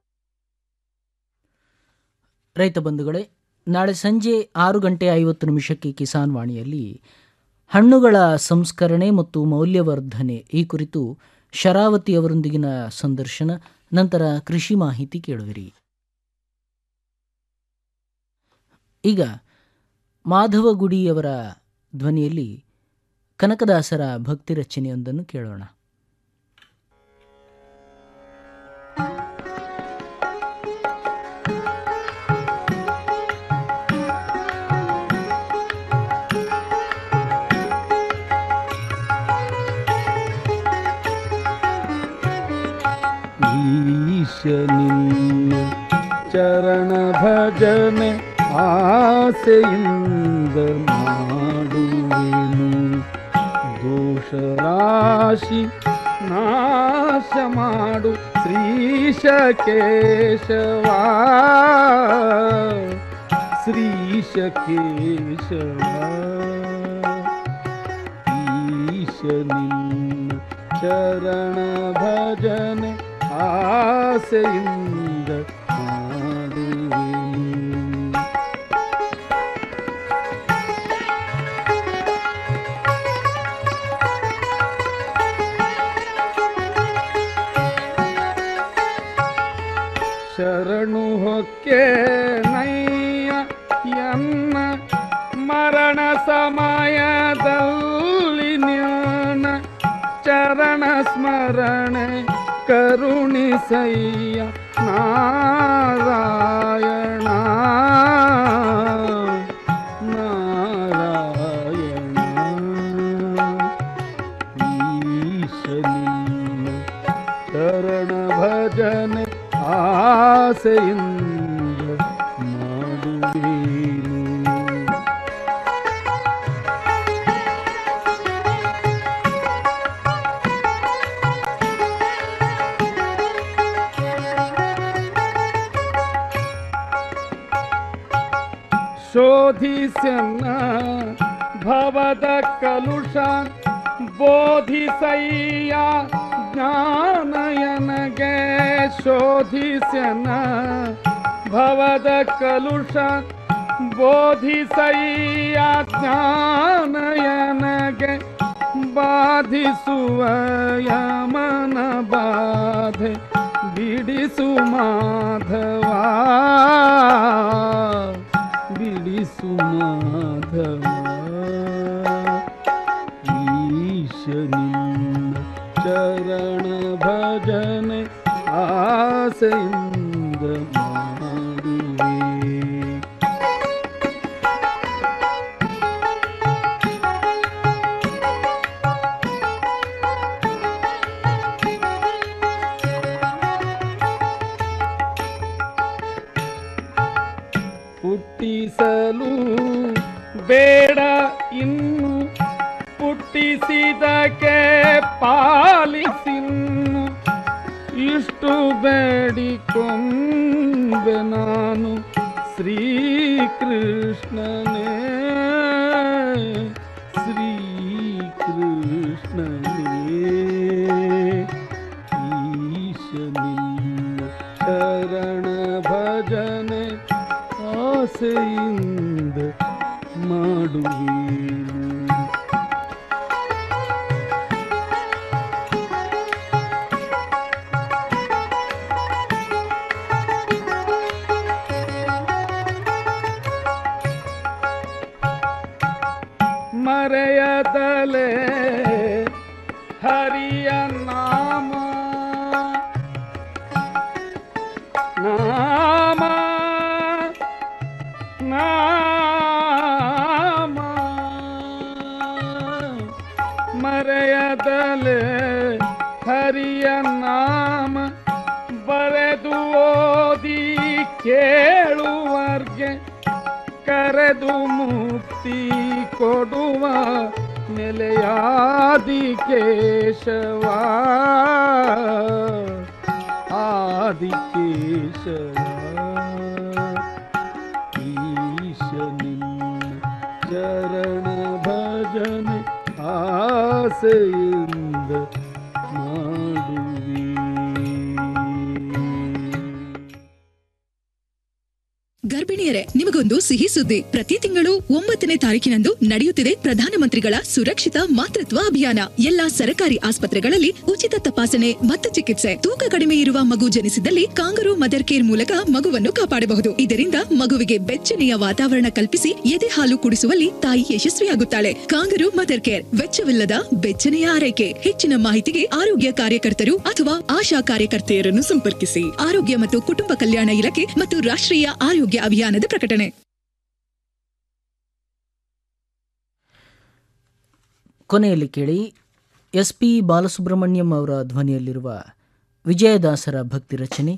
ರೈತ ಬಂಧುಗಳೇ ನಾಳೆ ಸಂಜೆ ಆರು ಗಂಟೆ ಐವತ್ತು ನಿಮಿಷಕ್ಕೆ ಕಿಸಾನ್ ವಾಣಿಯಲ್ಲಿ ಹಣ್ಣುಗಳ ಸಂಸ್ಕರಣೆ ಮತ್ತು ಮೌಲ್ಯವರ್ಧನೆ ಈ ಕುರಿತು ಶರಾವತಿ ಅವರೊಂದಿಗಿನ ಸಂದರ್ಶನ ನಂತರ ಕೃಷಿ ಮಾಹಿತಿ ಕೇಳುವಿರಿ ಈಗ ಮಾಧವಗುಡಿಯವರ ಧ್ವನಿಯಲ್ಲಿ ಕನಕದಾಸರ ಭಕ್ತಿ ರಚನೆಯೊಂದನ್ನು ಕೇಳೋಣ ಈಶನಿನ್ನ ಚರಣ ಭಜನೆ ಆಸೆಯಿಂದ ಮಾಡುವೆನು ದೋಷ ರಾಶಿ ನಾಶ ಮಾಡು ಶ್ರೀಶ ಕೇಶವ ಶ್ರೀಶ ಕೇಶವ ಈಶನಿನ್ನ ಚರಣ ಭಜನೆ ಆಸೆಯಿಂದ ಮಾಡುವೆನು ಶರಣು ಹೊಕ್ಕೆ ನಯ್ಯ ಎನ್ನ ಮರಣ ಸಮಯ ಸ್ಮರಣೆ ಕರುಣಿಸಯ್ಯ ನಾರಾಯಣ ನಾರಾಯಣ ಈಶನಿನ್ನ ಶರಣ ಭಜನೆ ಆಸೆಯಿಂದ ಮಾಡುವೇನು ಶೋಧಿಸನ್ನ ಭವದ ಕಲುಷ ಬೋಧಿಸಯ್ಯ ಜ್ಞಾನಯನಗೆ ಶೋಧಿಸನ ಭವದ ಕಲುಷ ಬೋಧಿಸಯ್ಯ ಜ್ಞಾನಯನಗೆ ಬಾಧಿಸುವ ಯಮನ ಬಾಧೆ ಬಿಡಿಸು ಮಾಧವ ಬಿಡಿಸು ಮಾಧವ ಈಶನಿನ್ನ ಚರಣ ಭಜನೆ ಆಸೆಯಿಂದ ಮಾಡುವೆ ಹುಟ್ಟಿಸಲು ಬೇಡ ಇನ್ನು ಹುಟ್ಟಿಸಿದಕ್ಕೆ ಪಾಲಿಸಿನ್ನು ಇಷ್ಟು ಬೇಡಿಕೊಂಬೆ ನಾನು ಶ್ರೀಕೃಷ್ಣನೇ ಶ್ರೀಕೃಷ್ಣನೇ ಈಶನಿನ್ನ ಶರಣ ಭಜನೆ ಆಸೆಯಿಂದ ಮಾಡುವೇನು ಮರೆಯದಲೆ ಹರಿಯ ನಾಮ ನಾಮ ನಾಮ ಮರೆಯದಲೆ ಹರಿಯ ನಾಮ ಬರೆದು ಓದಿ ಕೇಳುವರ್ಗೆ ಕರೆದು ಮುಕ್ತಿ ಕೊಡುವ ನೆಲೆಯಾದಿ ಕೇಶವ ಆದಿ ಕೇಶವ ಈಶನಿನ್ನ ಚರಣ ಭಜನೆ ಆಸೆಯಿಂದ ಮಾಡುವೆ ಗರ್ಭಿಣಿಯರೇ ನಿಮಗೊಂದು ಸಿಹಿ ಸುದ್ದಿ ಪ್ರತಿ ತಿಂಗಳು ಒಂಬತ್ತನೇ ತಾರೀಕಿನಂದು ನಡೆಯುತ್ತಿದೆ ಪ್ರಧಾನಮಂತ್ರಿಗಳ ಸುರಕ್ಷಿತ ಮಾತೃತ್ವ ಅಭಿಯಾನ ಎಲ್ಲಾ ಸರಕಾರಿ ಆಸ್ಪತ್ರೆಗಳಲ್ಲಿ ಉಚಿತ ತಪಾಸಣೆ ಮತ್ತು ಚಿಕಿತ್ಸೆ ತೂಕ ಕಡಿಮೆ ಇರುವ ಮಗು ಜನಿಸಿದಲ್ಲಿ ಕಾಂಗರು ಮದರ್ ಕೇರ್ ಮೂಲಕ ಮಗುವನ್ನು ಕಾಪಾಡಬಹುದು ಇದರಿಂದ ಮಗುವಿಗೆ ಬೆಚ್ಚನೆಯ ವಾತಾವರಣ ಕಲ್ಪಿಸಿ ಎದೆ ಹಾಲು ಕುಡಿಸುವಲ್ಲಿ ತಾಯಿ ಯಶಸ್ವಿಯಾಗುತ್ತಾಳೆ ಕಾಂಗರು ಮದರ್ ಕೇರ್ ವೆಚ್ಚವಿಲ್ಲದ ಬೆಚ್ಚನೆಯ ಆರೈಕೆ ಹೆಚ್ಚಿನ ಮಾಹಿತಿಗೆ ಆರೋಗ್ಯ ಕಾರ್ಯಕರ್ತರು ಅಥವಾ ಆಶಾ ಕಾರ್ಯಕರ್ತೆಯರನ್ನು ಸಂಪರ್ಕಿಸಿ ಆರೋಗ್ಯ ಮತ್ತು ಕುಟುಂಬ ಕಲ್ಯಾಣ ಇಲಾಖೆ ಮತ್ತು ರಾಷ್ಟ್ರೀಯ ಆರೋಗ್ಯ ಅಭಿಯಾನದ ಪ್ರಕಟಣೆ ಕೊನೆಯಲ್ಲಿ ಕೇಳಿ ಎಸ್ ಪಿ ಬಾಲಸುಬ್ರಹ್ಮಣ್ಯಂ ಅವರ ಧ್ವನಿಯಲ್ಲಿರುವ ವಿಜಯದಾಸರ ಭಕ್ತಿ ರಚನೆ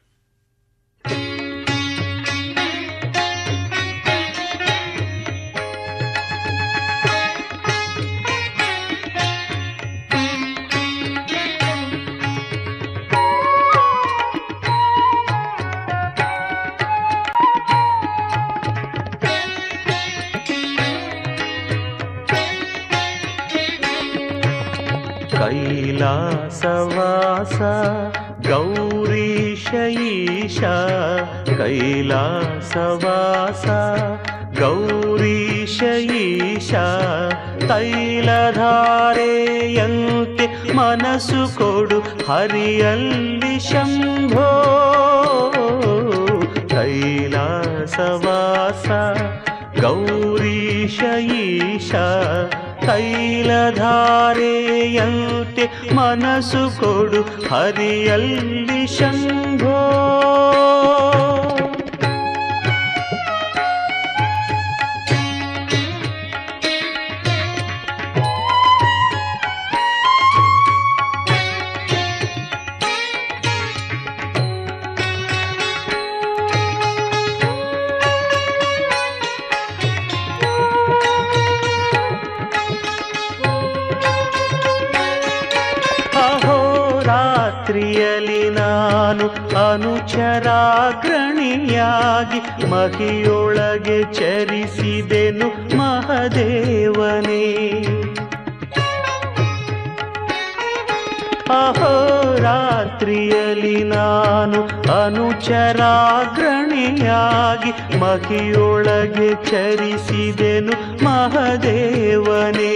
कैलासवास गौरीश ईश कैलासवास गौरीश ईश ತೈಲಧಾರೆಯಂತೆ ಮನಸ್ಸು ಕೊಡು ಹರಿಯಲ್ಲಿ ಶಂಭೋ ಕೈಲಾಸವಾಸ ಗೌರೀಶ ಈಶ ತೈಲಧಾರೆಯಂತೆ ಮನಸ್ಸು ಕೊಡು ಹರಿಯಲ್ಲಿ ಶಂಭೋ ಅಹೋರಾತ್ರಿಯಲಿ ನಾನು ಅನುಚರಾಗ್ರಣಿಯಾಗಿ ಮಹಿಯೊಳಗೆ ಚರಿಸಿದೆನು ಮಹದೇವನೇ ಅಹೋರಾತ್ರಿಯಲಿ ನಾನು ಅನುಚರಾಗ್ರಣಿಯಾಗಿ ಮಹಿಯೊಳಗೆ ಚರಿಸಿದೆನು ಮಹದೇವನೇ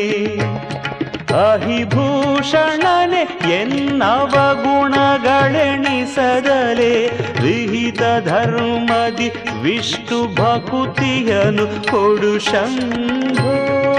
ಅಹಿಭೂಷಣನೆ ಎನ್ನವ ಗುಣಗಳೆಣಿಸದಲೆ ವಿಹಿತ ಧರ್ಮದಿ ವಿಷ್ಣು ಭಕುತಿಯನು ಕೊಡು ಶಂಭೋ